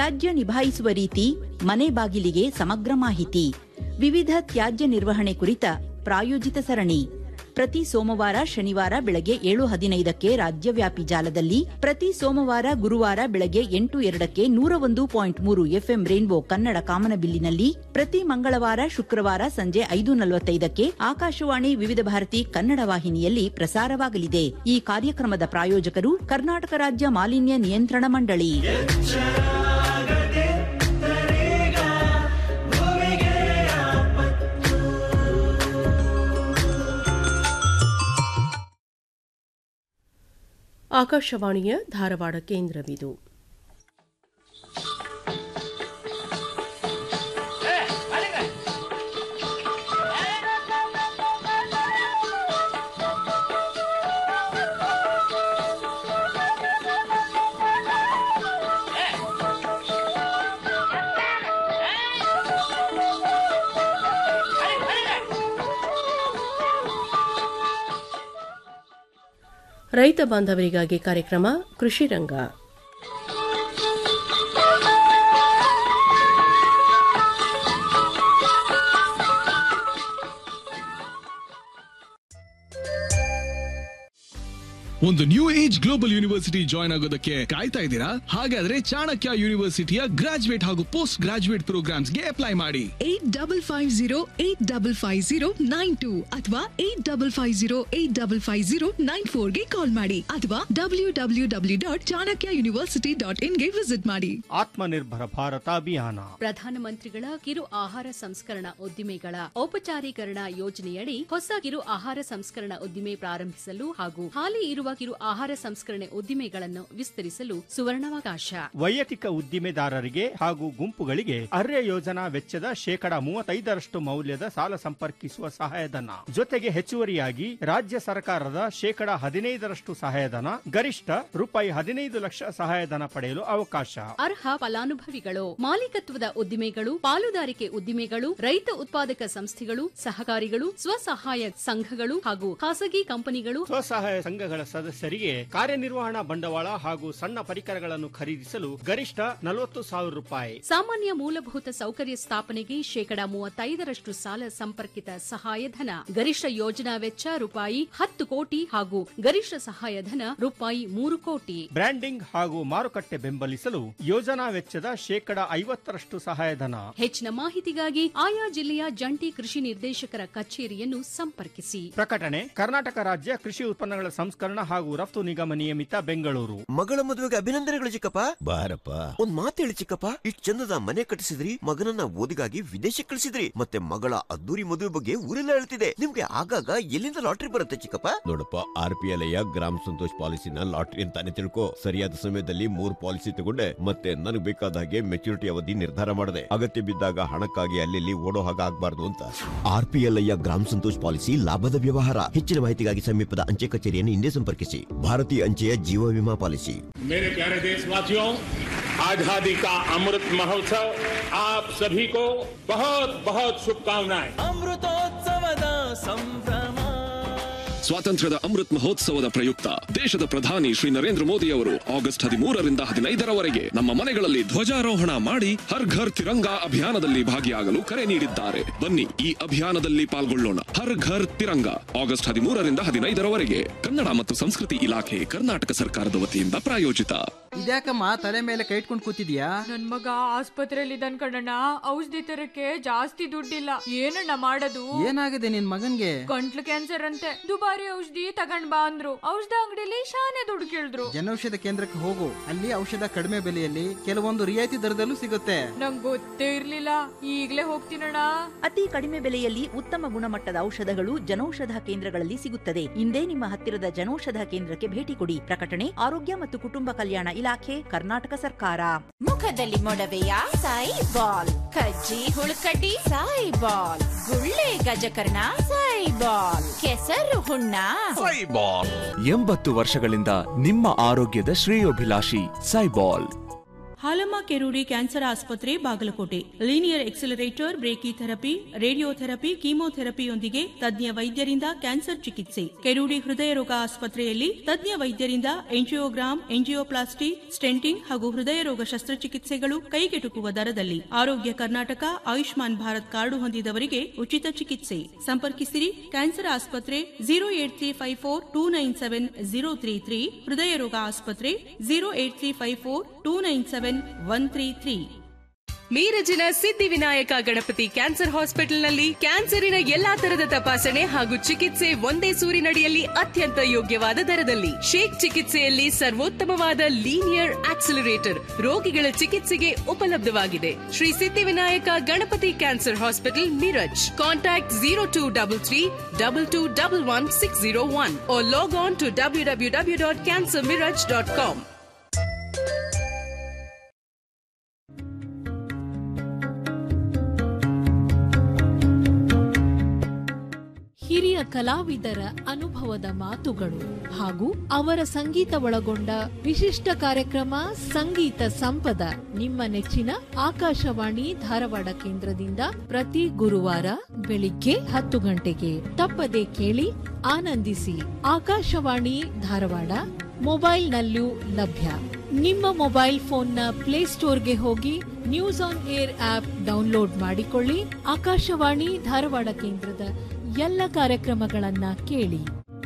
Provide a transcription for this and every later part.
ತ್ಯಾಜ್ಯ ನಿಭಾಯಿಸುವ ರೀತಿ ಮನೆ ಬಾಗಿಲಿಗೆ ಸಮಗ್ರ ಮಾಹಿತಿ ವಿವಿಧ ತ್ಯಾಜ್ಯ ನಿರ್ವಹಣೆ ಕುರಿತ ಪ್ರಾಯೋಜಿತ ಸರಣಿ ಪ್ರತಿ ಸೋಮವಾರ ಶನಿವಾರ ಬೆಳಗ್ಗೆ ಏಳು ಹದಿನೈದಕ್ಕೆ ರಾಜ್ಯವ್ಯಾಪಿ ಜಾಲದಲ್ಲಿ ಪ್ರತಿ ಸೋಮವಾರ ಗುರುವಾರ ಬೆಳಗ್ಗೆ ಎಂಟು ಎರಡಕ್ಕೆ ನೂರ ಒಂದು ಪಾಯಿಂಟ್ ಮೂರು ಎಫ್ಎಂ ರೇನ್ಬೋ ಕನ್ನಡ ಕಾಮನಬಿಲ್ಲಿನಲ್ಲಿ ಪ್ರತಿ ಮಂಗಳವಾರ ಶುಕ್ರವಾರ ಸಂಜೆ ಐದು ನಲವತ್ತೈದಕ್ಕೆ ಆಕಾಶವಾಣಿ ವಿವಿಧ ಭಾರತಿ ಕನ್ನಡ ವಾಹಿನಿಯಲ್ಲಿ ಪ್ರಸಾರವಾಗಲಿದೆ ಈ ಕಾರ್ಯಕ್ರಮದ ಪ್ರಾಯೋಜಕರು ಕರ್ನಾಟಕ ರಾಜ್ಯ ಮಾಲಿನ್ಯ ನಿಯಂತ್ರಣ ಮಂಡಳಿ ಆಕಾಶವಾಣಿಯ ಧಾರವಾಡ ಕೇಂದ್ರವಿದು ರೈತ ಬಾಂಧವರಿಗಾಗಿ ಕಾರ್ಯಕ್ರಮ ಕೃಷಿ ರಂಗ ಒಂದು new age global university join ಆಗೋದಕ್ಕೆ ಕಾಯ್ತಾ ಇದ್ದೀರಾ ಹಾಗಾದ್ರೆ ಚಾಣಕ್ಯ ಯೂನಿವರ್ಸಿಟಿಯ ಗ್ರಾಜುಯೇಟ್ ಹಾಗೂ ಪೋಸ್ಟ್ ಗ್ರಾಜುಯೇಟ್ ಪ್ರೋಗ್ರಾಮ್ಸ್ಗೆ ಅಪ್ಲೈ ಮಾಡಿ eight double five zero eight double five zero nine two ಅಥವಾ eight double five zero eight double five zero nine ಫೋರ್ಗೆ ಕಾಲ್ ಮಾಡಿ ಅಥವಾ W W W dot Chanakya university dot ಇನ್ಗೆ ವಿಸಿಟ್ ಮಾಡಿ ಆತ್ಮನಿರ್ಭರ ಭಾರತ ಅಭಿಯಾನ ಪ್ರಧಾನಮಂತ್ರಿಗಳ ಕಿರು ಆಹಾರ ಸಂಸ್ಕರಣಾ ಉದ್ದಿಮೆಗಳ ಔಪಚಾರೀಕರಣ ಯೋಜನೆಯಡಿ ಹೊಸ ಕಿರು ಆಹಾರ ಸಂಸ್ಕರಣಾ ಉದ್ದಿಮೆ ಪ್ರಾರಂಭಿಸಲು ಹಾಗೂ ಹಾಲಿ ಇರುವ ಕಿರು ಆಹಾರ ಸಂಸ್ಕರಣೆ ಉದ್ದಿಮೆಗಳನ್ನು ವಿಸ್ತರಿಸಲು ಸುವರ್ಣಾವಕಾಶ ವೈಯಕ್ತಿಕ ಉದ್ದಿಮೆದಾರರಿಗೆ ಹಾಗೂ ಗುಂಪುಗಳಿಗೆ ಅರ್ಯ ಯೋಜನಾ ವೆಚ್ಚದ ಶೇಕಡ ಮೂವತ್ತೈದರಷ್ಟು ಮೌಲ್ಯದ ಸಾಲ ಸಂಪರ್ಕಿಸುವ ಸಹಾಯಧನ ಜೊತೆಗೆ ಹೆಚ್ಚುವರಿಯಾಗಿ ರಾಜ್ಯ ಸರ್ಕಾರದ ಶೇಕಡ ಹದಿನೈದರಷ್ಟು ಸಹಾಯಧನ ಗರಿಷ್ಠ ರೂಪಾಯಿ ಹದಿನೈದು ಲಕ್ಷ ಸಹಾಯಧನ ಪಡೆಯಲು ಅವಕಾಶ ಅರ್ಹ ಫಲಾನುಭವಿಗಳು ಮಾಲೀಕತ್ವದ ಉದ್ದಿಮೆಗಳು ಪಾಲುದಾರಿಕೆ ಉದ್ದಿಮೆಗಳು ರೈತ ಉತ್ಪಾದಕ ಸಂಸ್ಥೆಗಳು ಸಹಕಾರಿಗಳು ಸ್ವಸಹಾಯ ಸಂಘಗಳು ಹಾಗೂ ಖಾಸಗಿ ಕಂಪನಿಗಳು ಸ್ವಸಹಾಯ ಸಂಘಗಳ ಸದಸ್ಯರಿಗೆ ಕಾರ್ಯನಿರ್ವಹಣಾ ಬಂಡವಾಳ ಹಾಗೂ ಸಣ್ಣ ಪರಿಕರಗಳನ್ನು ಖರೀದಿಸಲು ಗರಿಷ್ಠ ನಲವತ್ತು ಸಾವಿರ ರೂಪಾಯಿ ಸಾಮಾನ್ಯ ಮೂಲಭೂತ ಸೌಕರ್ಯ ಸ್ಥಾಪನೆಗೆ ಶೇಕಡ ಮೂವತ್ತೈದರಷ್ಟು ಸಾಲ ಸಂಪರ್ಕಿತ ಸಹಾಯಧನ ಗರಿಷ್ಠ ಯೋಜನಾ ವೆಚ್ಚ ರೂಪಾಯಿ ಹತ್ತು ಕೋಟಿ ಹಾಗೂ ಗರಿಷ್ಠ ಸಹಾಯಧನ ರೂಪಾಯಿ ಮೂರು ಕೋಟಿ ಬ್ರ್ಯಾಂಡಿಂಗ್ ಹಾಗೂ ಮಾರುಕಟ್ಟೆ ಬೆಂಬಲಿಸಲು ಯೋಜನಾ ವೆಚ್ಚದ ಶೇಕಡ ಐವತ್ತರಷ್ಟು ಸಹಾಯಧನ ಹೆಚ್ಚಿನ ಮಾಹಿತಿಗಾಗಿ ಆಯಾ ಜಿಲ್ಲೆಯ ಜಂಟಿ ಕೃಷಿ ನಿರ್ದೇಶಕರ ಕಚೇರಿಯನ್ನು ಸಂಪರ್ಕಿಸಿ ಪ್ರಕಟಣೆ ಕರ್ನಾಟಕ ರಾಜ್ಯ ಕೃಷಿ ಉತ್ಪನ್ನಗಳ ಸಂಸ್ಕರಣ ಹಾಗೂ ರಫ್ತು ನಿಗಮ ನಿಯಮಿತ ಬೆಂಗಳೂರು ಮಗಳ ಮದುವೆಗೆ ಅಭಿನಂದನೆಗಳು ಚಿಕ್ಕಪ್ಪ ಬಾರಪ್ಪ ಒಂದ್ ಮಾತು ಹೇಳಿ ಚಿಕ್ಕಪ್ಪ ಇಷ್ಟ್ ಚಂದದ ಮನೆ ಕಟ್ಟಿಸಿದ್ರಿ ಮಗನನ್ನ ಓದಿಗಾಗಿ ವಿದೇಶಕ್ಕೆ ಕಳಿಸಿದ್ರಿ ಮತ್ತೆ ಮಗಳ ಅದ್ದೂರಿ ಮದುವೆ ಬಗ್ಗೆ ಊರೆಲ್ಲ ಹೇಳ್ತಿದೆ ನಿಮ್ಗೆ ಆಗಾಗ ಎಲ್ಲಿಂದ ಲಾಟ್ರಿ ಬರುತ್ತೆ ಚಿಕ್ಕಪ್ಪ ನೋಡಪ್ಪ ಆರ್ ಪಿ ಎಲ್ ಗ್ರಾಮ ಸಂತೋಷ್ ಪಾಲಿಸಿನ ಲಾಟ್ರಿ ಅಂತಾನೆ ತಿಳ್ಕೊ ಸರಿಯಾದ ಸಮಯದಲ್ಲಿ ಮೂರ್ ಪಾಲಿಸಿ ತಗೊಂಡೆ ಮತ್ತೆ ನನಗೆ ಬೇಕಾದ ಹಾಗೆ ಮೆಚುರಿಟಿ ಅವಧಿ ನಿರ್ಧಾರ ಮಾಡಿದೆ ಅಗತ್ಯ ಬಿದ್ದಾಗ ಹಣಕ್ಕಾಗಿ ಅಲ್ಲಿ ಓಡೋ ಹಾಗೆ ಆಗ್ಬಾರ್ದು ಅಂತ ಆರ್ ಪಿ ಎಲ್ ಗ್ರಾಮ ಸಂತೋಷ್ ಪಾಲಿಸಿ ಲಾಭದ ವ್ಯವಹಾರ ಹೆಚ್ಚಿನ ಮಾಹಿತಿಗಾಗಿ ಸಮೀಪದ ಅಂಚೆ ಕಚೇರಿಯನ್ನು ಹಿಂದೆ ಸಂಪರ್ಕಿಸಿ ಭಾರತೀಯ ಅಂಚೆಯ ಜೀವ ವಿಮಾ ಪಾಲಿಸಿ मेरे प्यारे देशवासियों आजादी का अमृत महोत्सव आप सभी को बहुत बहुत शुभकामनाएं ಅಮೃತೋತ್ಸವದ ಸಂಭ್ರಮ ಸ್ವಾತಂತ್ರ್ಯದ ಅಮೃತ್ ಮಹೋತ್ಸವದ ಪ್ರಯುಕ್ತ ದೇಶದ ಪ್ರಧಾನಿ ಶ್ರೀ ನರೇಂದ್ರ ಮೋದಿ ಅವರು ಆಗಸ್ಟ್ ಹದಿಮೂರರಿಂದ ಹದಿನೈದರವರೆಗೆ ನಮ್ಮ ಮನೆಗಳಲ್ಲಿ ಧ್ವಜಾರೋಹಣ ಮಾಡಿ ಹರ್ ಘರ್ ತಿರಂಗಾ ಅಭಿಯಾನದಲ್ಲಿ ಭಾಗಿಯಾಗಲು ಕರೆ ನೀಡಿದ್ದಾರೆ ಬನ್ನಿ ಈ ಅಭಿಯಾನದಲ್ಲಿ ಪಾಲ್ಗೊಳ್ಳೋಣ ಹರ್ ಘರ್ ತಿರಂಗಾ ಆಗಸ್ಟ್ ಹದಿಮೂರರಿಂದ ಹದಿನೈದರವರೆಗೆ ಕನ್ನಡ ಮತ್ತು ಸಂಸ್ಕೃತಿ ಇಲಾಖೆ ಕರ್ನಾಟಕ ಸರ್ಕಾರದ ವತಿಯಿಂದ ಪ್ರಾಯೋಜಿತ ಇದ್ಯಾಕಮ್ಮ ತಲೆ ಮೇಲೆ ಕೈ ಇಟ್ಕೊಂಡು ಕೂತಿದ್ಯಾ ನನ್ ಮಗ ಆಸ್ಪತ್ರೆಯಲ್ಲಿ ಇದ್ದಾನ್ ಕಣಣ್ಣ ಔಷಧಿ ತರಕ್ಕೆ ಜಾಸ್ತಿ ದುಡ್ಡಿಲ್ಲ ಏನಣ್ಣ ಮಾಡೋದು ಏನಾಗಿದೆ ನಿನ್ ಮಗನ್ಗೆ ಗಂಟ್ಲು ಕ್ಯಾನ್ಸರ್ ಅಂತೆ ದುಬಾರಿ ಔಷಧಿ ತಗೊಂಡ್ ಬಾ ಅಂದ್ರು ಔಷಧ ಅಂಗಡಿಲಿ ಶಾನೆ ದುಡ್ಡು ಕೇಳಿದ್ರು ಜನೌಷಧ ಕೇಂದ್ರಕ್ಕೆ ಹೋಗು ಅಲ್ಲಿ ಔಷಧ ಕಡಿಮೆ ಬೆಲೆಯಲ್ಲಿ ಕೆಲವೊಂದು ರಿಯಾಯಿತಿ ದರದಲ್ಲೂ ಸಿಗುತ್ತೆ ನಂಗ್ ಗೊತ್ತೇ ಇರ್ಲಿಲ್ಲ ಈಗ್ಲೇ ಹೋಗ್ತೀನಣ್ಣ ಅತಿ ಕಡಿಮೆ ಬೆಲೆಯಲ್ಲಿ ಉತ್ತಮ ಗುಣಮಟ್ಟದ ಔಷಧಗಳು ಜನೌಷಧ ಕೇಂದ್ರಗಳಲ್ಲಿ ಸಿಗುತ್ತದೆ ಇಂದೇ ನಿಮ್ಮ ಹತ್ತಿರದ ಜನೌಷಧ ಕೇಂದ್ರಕ್ಕೆ ಭೇಟಿ ಕೊಡಿ ಪ್ರಕಟಣೆ ಆರೋಗ್ಯ ಮತ್ತು ಕುಟುಂಬ ಕಲ್ಯಾಣ ಇಲಾಖೆ ಕರ್ನಾಟಕ ಸರ್ಕಾರ ಮುಖದಲ್ಲಿ ಮೊಡವೆಯ ಸಾಯಿ ಬಾಲ್ ಕಜ್ಜಿ ಹುಳುಕಡ್ಡಿ ಸಾಯಿ ಬಾಲ್ ಗುಳ್ಳೆ ಗಜಕರ್ಣ ಸಾಯಿ ಬಾಲ್ ಕೆಸರು ಹುಣ್ಣ ಎಂಬತ್ತು ವರ್ಷಗಳಿಂದ ನಿಮ್ಮ ಆರೋಗ್ಯದ ಶ್ರೇಯೋಭಿಲಾಷಿ ಸೈಬಾಲ್ ಹಾಲಮ್ಮ ಕೆರೂಡಿ ಕ್ಯಾನ್ಸರ್ ಆಸ್ಪತ್ರೆ Bagalkot linear accelerator brachy therapy radiotherapy ಕೀಮೋಥೆರಪಿಯೊಂದಿಗೆ ತಜ್ಞ ವೈದ್ಯರಿಂದ ಕ್ಯಾನ್ಸರ್ ಚಿಕಿತ್ಸೆ ಕೆರೂಡಿ ಹೃದಯ ರೋಗ ಆಸ್ಪತ್ರೆಯಲ್ಲಿ ತಜ್ಞ ವೈದ್ಯರಿಂದ ಎಂಜಿಯೋಗ್ರಾಮ್ ಎಂಜಿಯೋಪ್ಲಾಸ್ಟಿ ಸ್ಟೆಂಟಿಂಗ್ ಹಾಗೂ ಹೃದಯ ರೋಗ ಶಸ್ತ್ರಚಿಕಿತ್ಸೆಗಳು ಕೈಗೆಟುಕುವ ದರದಲ್ಲಿ ಆರೋಗ್ಯ ಕರ್ನಾಟಕ ಆಯುಷ್ಮಾನ್ ಭಾರತ್ ಕಾರ್ಡು ಹೊಂದಿದವರಿಗೆ ಉಚಿತ ಚಿಕಿತ್ಸೆ ಸಂಪರ್ಕಿಸಿರಿ ಕ್ಯಾನ್ಸರ್ ಆಸ್ಪತ್ರೆ zero eight three five four two nine seven zero three three ಹೃದಯ ರೋಗ ಆಸ್ಪತ್ರೆ zero eight three five four two nine seven one three three ಮೀರಜಿನ ಸಿದ್ಧಿವಿನಾಯಕ ಗಣಪತಿ ಕ್ಯಾನ್ಸರ್ ಹಾಸ್ಪಿಟಲ್ನಲ್ಲಿ ಕ್ಯಾನ್ಸರಿನ ಎಲ್ಲಾ ತರದ ತಪಾಸಣೆ ಹಾಗೂ ಚಿಕಿತ್ಸೆ ಒಂದೇ ಸೂರಿನಡಿಯಲ್ಲಿ ಅತ್ಯಂತ ಯೋಗ್ಯವಾದ ದರದಲ್ಲಿ ಶೇಕ್ ಚಿಕಿತ್ಸೆಯಲ್ಲಿ ಸರ್ವೋತ್ತಮವಾದ ಲೀನಿಯರ್ ಆಕ್ಸಿಲರೇಟರ್ ರೋಗಿಗಳ ಚಿಕಿತ್ಸೆಗೆ ಉಪಲಬ್ಧವಾಗಿದೆ Shri Siddhivinayak Ganapati cancer hospital Miraj contact zero two double three double two double one six zero one log on to W W W dot cancer Miraj dot com ಹಿರಿಯ ಕಲಾವಿದರ ಅನುಭವದ ಮಾತುಗಳು ಹಾಗೂ ಅವರ ಸಂಗೀತ ಒಳಗೊಂಡ ವಿಶಿಷ್ಟ ಕಾರ್ಯಕ್ರಮ ಸಂಗೀತ ಸಂಪದ ನಿಮ್ಮ ನೆಚ್ಚಿನ ಆಕಾಶವಾಣಿ ಧಾರವಾಡ ಕೇಂದ್ರದಿಂದ ಪ್ರತಿ ಗುರುವಾರ ಬೆಳಿಗ್ಗೆ ಹತ್ತು ಗಂಟೆಗೆ ತಪ್ಪದೆ ಕೇಳಿ ಆನಂದಿಸಿ ಆಕಾಶವಾಣಿ ಧಾರವಾಡ ಮೊಬೈಲ್ನಲ್ಲೂ ಲಭ್ಯ ನಿಮ್ಮ ಮೊಬೈಲ್ ಫೋನ್ನ ಪ್ಲೇಸ್ಟೋರ್ಗೆ ಹೋಗಿ news on air app download ಮಾಡಿಕೊಳ್ಳಿ ಆಕಾಶವಾಣಿ ಧಾರವಾಡ ಕೇಂದ್ರದ ಎಲ್ಲ ಕಾರ್ಯಕ್ರಮಗಳನ್ನ ಕೇಳಿ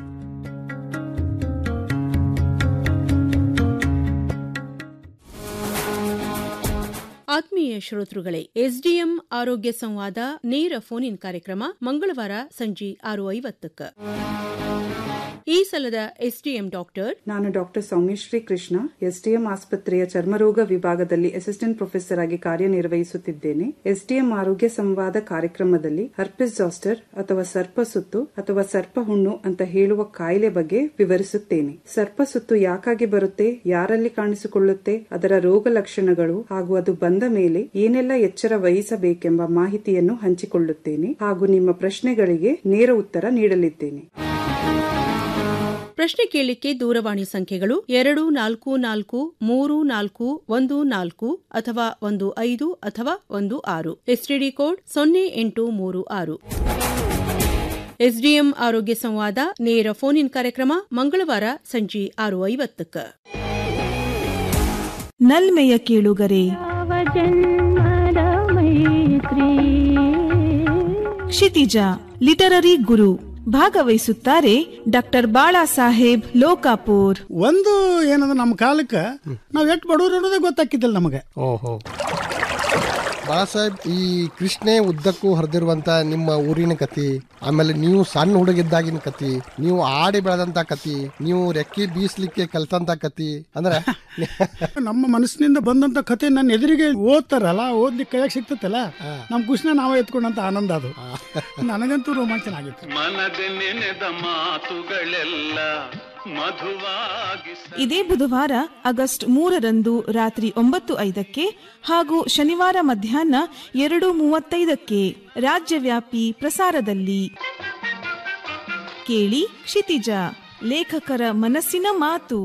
ಆತ್ಮೀಯ ಶ್ರೋತೃಗಳೇ ಎಸ್ಡಿಎಂ ಆರೋಗ್ಯ ಸಂವಾದ ನೇರ ಫೋನ್ ಇನ್ ಕಾರ್ಯಕ್ರಮ ಮಂಗಳವಾರ ಸಂಜೆ ಆರು ಐವತ್ತಕ್ಕ ಈ ಸಲದ ಎಸ್ಡಿಎಂ ಡಾಕ್ಟರ್ ನಾನು ಡಾಕ್ಟರ್ ಸೌಮ್ಯಶ್ರೀ ಕೃಷ್ಣ ಎಸ್ಡಿಎಂ ಆಸ್ಪತ್ರೆಯ ಚರ್ಮರೋಗ ವಿಭಾಗದಲ್ಲಿ ಅಸಿಸ್ಟೆಂಟ್ ಪ್ರೊಫೆಸರ್ ಆಗಿ ಕಾರ್ಯನಿರ್ವಹಿಸುತ್ತಿದ್ದೇನೆ ಎಸ್ಡಿಎಂ ಆರೋಗ್ಯ ಸಂವಾದ ಕಾರ್ಯಕ್ರಮದಲ್ಲಿ ಹರ್ಪಿಸ್ ಜಾಸ್ಟರ್ ಅಥವಾ ಸರ್ಪ ಸುತ್ತು ಅಥವಾ ಸರ್ಪ ಹುಣ್ಣು ಅಂತ ಹೇಳುವ ಕಾಯಿಲೆ ಬಗ್ಗೆ ವಿವರಿಸುತ್ತೇನೆ ಸರ್ಪ ಸುತ್ತು ಯಾಕಾಗಿ ಬರುತ್ತೆ ಯಾರಲ್ಲಿ ಕಾಣಿಸಿಕೊಳ್ಳುತ್ತೆ ಅದರ ರೋಗ ಲಕ್ಷಣಗಳು ಹಾಗೂ ಅದು ಬಂದ ಮೇಲೆ ಏನೆಲ್ಲ ಎಚ್ಚರ ವಹಿಸಬೇಕೆಂಬ ಮಾಹಿತಿಯನ್ನು ಹಂಚಿಕೊಳ್ಳುತ್ತೇನೆ ಹಾಗೂ ನಿಮ್ಮ ಪ್ರಶ್ನೆಗಳಿಗೆ ನೇರ ಉತ್ತರ ನೀಡಲಿದ್ದೇನೆ ಪ್ರಶ್ನೆ ಕೇಳಿಕೆ ದೂರವಾಣಿ ಸಂಖ್ಯೆಗಳು ಎರಡು ನಾಲ್ಕು ನಾಲ್ಕು ಮೂರು ನಾಲ್ಕು ಒಂದು ನಾಲ್ಕು ಅಥವಾ ಒಂದು ಐದು ಅಥವಾ ಒಂದು ಆರು ಎಸ್ಟಿಡಿ ಕೋಡ್ ಸೊನ್ನೆ ಎಂಟು ಮೂರು ಆರು ಎಸ್ಡಿಎಂ ಆರೋಗ್ಯ ಸಂವಾದ ನೇರ ಫೋನ್ ಇನ್ ಕಾರ್ಯಕ್ರಮ ಮಂಗಳವಾರ ಸಂಜೆ ಆರು ಐವತ್ತಕ್ಕ ನಲ್ಮೆಯ ಕೇಳುಗರೆ ಕ್ಷಿತಿಜ ಲಿಟರರಿ ಗುರು ಭಾಗವಹಿಸುತ್ತಾರೆ ಡಾಕ್ಟರ್ ಬಾಳಾ ಸಾಹೇಬ್ ಲೋಕಾಪುರ್ ಒಂದು ಏನಂದ್ರೆ ನಮ್ಮ ಕಾಲಕ್ಕೆ ನಾವ್ ಎಷ್ಟು ಬಡವರು ಅನ್ನೋದೇ ಗೊತ್ತಾಕಿದ್ದಿಲ್ಲ ನಮಗೆ ಓಹೋ ಬಾಳಾಸಾಹೇಬ್ ಈ ಕೃಷ್ಣೆ ಉದ್ದಕ್ಕೂ ಹರಿದಿರುವಂತ ನಿಮ್ಮ ಊರಿನ ಕತಿ ಆಮೇಲೆ ನೀವು ಸಣ್ಣ ಹುಡುಗಿದ್ದಾಗಿನ ಕತಿ ನೀವು ಆಡಿ ಬೆಳೆದಂತ ಕತಿ ನೀವು ರೆಕ್ಕಿ ಬೀಸ್ಲಿಕ್ಕೆ ಕಲ್ತಂತ ಕತಿ ಅಂದ್ರೆ ನಮ್ಮ ಮನಸ್ಸಿನಿಂದ ಬಂದಂತ ಕತೆ ನನ್ನ ಎದುರಿಗೆ ಓದ್ತಾರಲ್ಲ ಓದ್ಲಿಕ್ಕೆ ಕೈಯಾಗ ಸಿಗ್ತತ್ತಲ್ಲ ನಮ್ ಖುಷಿನ ನಾವೇ ಎತ್ಕೊಂಡಂತ ಆನಂದ ಅದು ನನಗಂತೂ ರೋಮಾಂಚನ ಆಗಿತ್ತು ಮನದ ನೆನೆದ ಮಾತುಗಳೆಲ್ಲ ಮಧುವಾಗಿ ಇದೇ ಬುಧವಾರ ಆಗಸ್ಟ್ ಮೂರರಂದು ರಾತ್ರಿ ಒಂಬತ್ತು ಐದಕ್ಕೆ ಹಾಗೂ ಶನಿವಾರ ಮಧ್ಯಾಹ್ನ ಎರಡು ಮೂವತ್ತೈದಕ್ಕೆ ರಾಜ್ಯವ್ಯಾಪಿ ಪ್ರಸಾರದಲ್ಲಿ ಕೇಳಿ ಕ್ಷಿತಿಜ ಲೇಖಕರ ಮನಸ್ಸಿನ ಮಾತು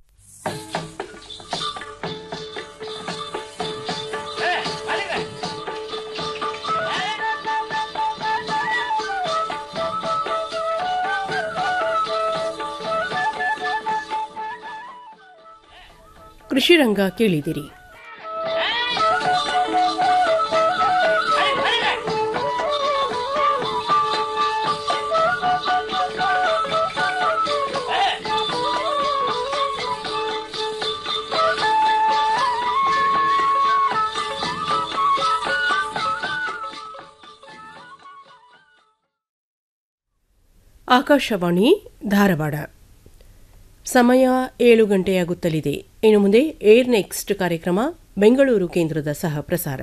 ಕೃಷಿ ರಂಗ ಕೇಳಿದಿರಿ ಆಕಾಶವಾಣಿ ಧಾರವಾಡ ಸಮಯ ಏಳು ಗಂಟೆಯಾಗುತ್ತಲಿದೆ ಇನ್ನು ಮುಂದೆ ಏರ್ ನೆಕ್ಸ್ಟ್ ಕಾರ್ಯಕ್ರಮ ಬೆಂಗಳೂರು ಕೇಂದ್ರದ ಸಹ ಪ್ರಸಾರ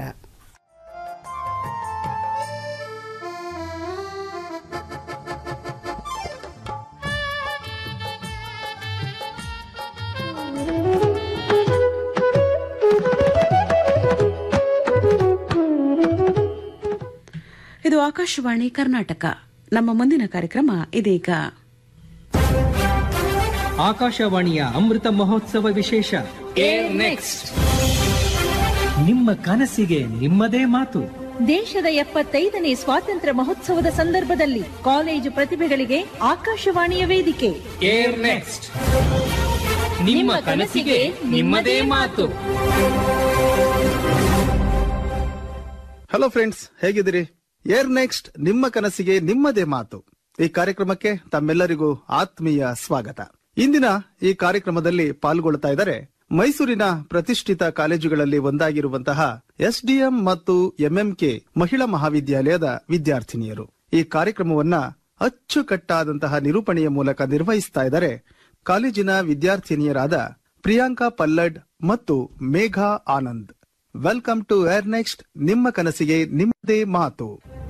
ಇದು ಆಕಾಶವಾಣಿ ಕರ್ನಾಟಕ ನಮ್ಮ ಮುಂದಿನ ಕಾರ್ಯಕ್ರಮ ಇದೀಗ ಆಕಾಶವಾಣಿಯ ಅಮೃತ ಮಹೋತ್ಸವ ವಿಶೇಷ ಏರ್ ನೆಕ್ಸ್ಟ್ ನಿಮ್ಮ ಕನಸಿಗೆ ನಿಮ್ಮದೇ ಮಾತು ದೇಶದ ಎಪ್ಪತ್ತೈದನೇ ಸ್ವಾತಂತ್ರ್ಯ ಮಹೋತ್ಸವದ ಸಂದರ್ಭದಲ್ಲಿ ಕಾಲೇಜು ಪ್ರತಿಭೆಗಳಿಗೆ ಆಕಾಶವಾಣಿಯ ವೇದಿಕೆ ಏರ್ ನೆಕ್ಸ್ಟ್ ನಿಮ್ಮ ಕನಸಿಗೆ ನಿಮ್ಮದೇ ಮಾತು ಹಲೋ ಫ್ರೆಂಡ್ಸ್ ಹೇಗಿದ್ದೀರಿ ಏರ್ ನೆಕ್ಸ್ಟ್ ನಿಮ್ಮ ಕನಸಿಗೆ ನಿಮ್ಮದೇ ಮಾತು ಈ ಕಾರ್ಯಕ್ರಮಕ್ಕೆ ತಮ್ಮೆಲ್ಲರಿಗೂ ಆತ್ಮೀಯ ಸ್ವಾಗತ ಇಂದಿನ ಈ ಕಾರ್ಯಕ್ರಮದಲ್ಲಿ ಪಾಲ್ಗೊಳ್ತಾ ಇದ್ದಾರೆ ಮೈಸೂರಿನ ಪ್ರತಿಷ್ಠಿತ ಕಾಲೇಜುಗಳಲ್ಲಿ ಒಂದಾಗಿರುವಂತಹ ಎಸ್ಡಿಎಂ ಮತ್ತು ಎಂಎಂಕೆ ಮಹಿಳಾ ಮಹಾವಿದ್ಯಾಲಯದ ವಿದ್ಯಾರ್ಥಿನಿಯರು ಈ ಕಾರ್ಯಕ್ರಮವನ್ನ ಅಚ್ಚುಕಟ್ಟಾದಂತಹ ನಿರೂಪಣೆಯ ಮೂಲಕ ನಿರ್ವಹಿಸ್ತಾ ಇದ್ದಾರೆ ಕಾಲೇಜಿನ ವಿದ್ಯಾರ್ಥಿನಿಯರಾದ ಪ್ರಿಯಾಂಕಾ ಪಲ್ಲಡ್ ಮತ್ತು Megha Anand welcome to air next ನಿಮ್ಮ ಕನಸಿಗೆ ನಿಮ್ಮದೇ ಮಾತು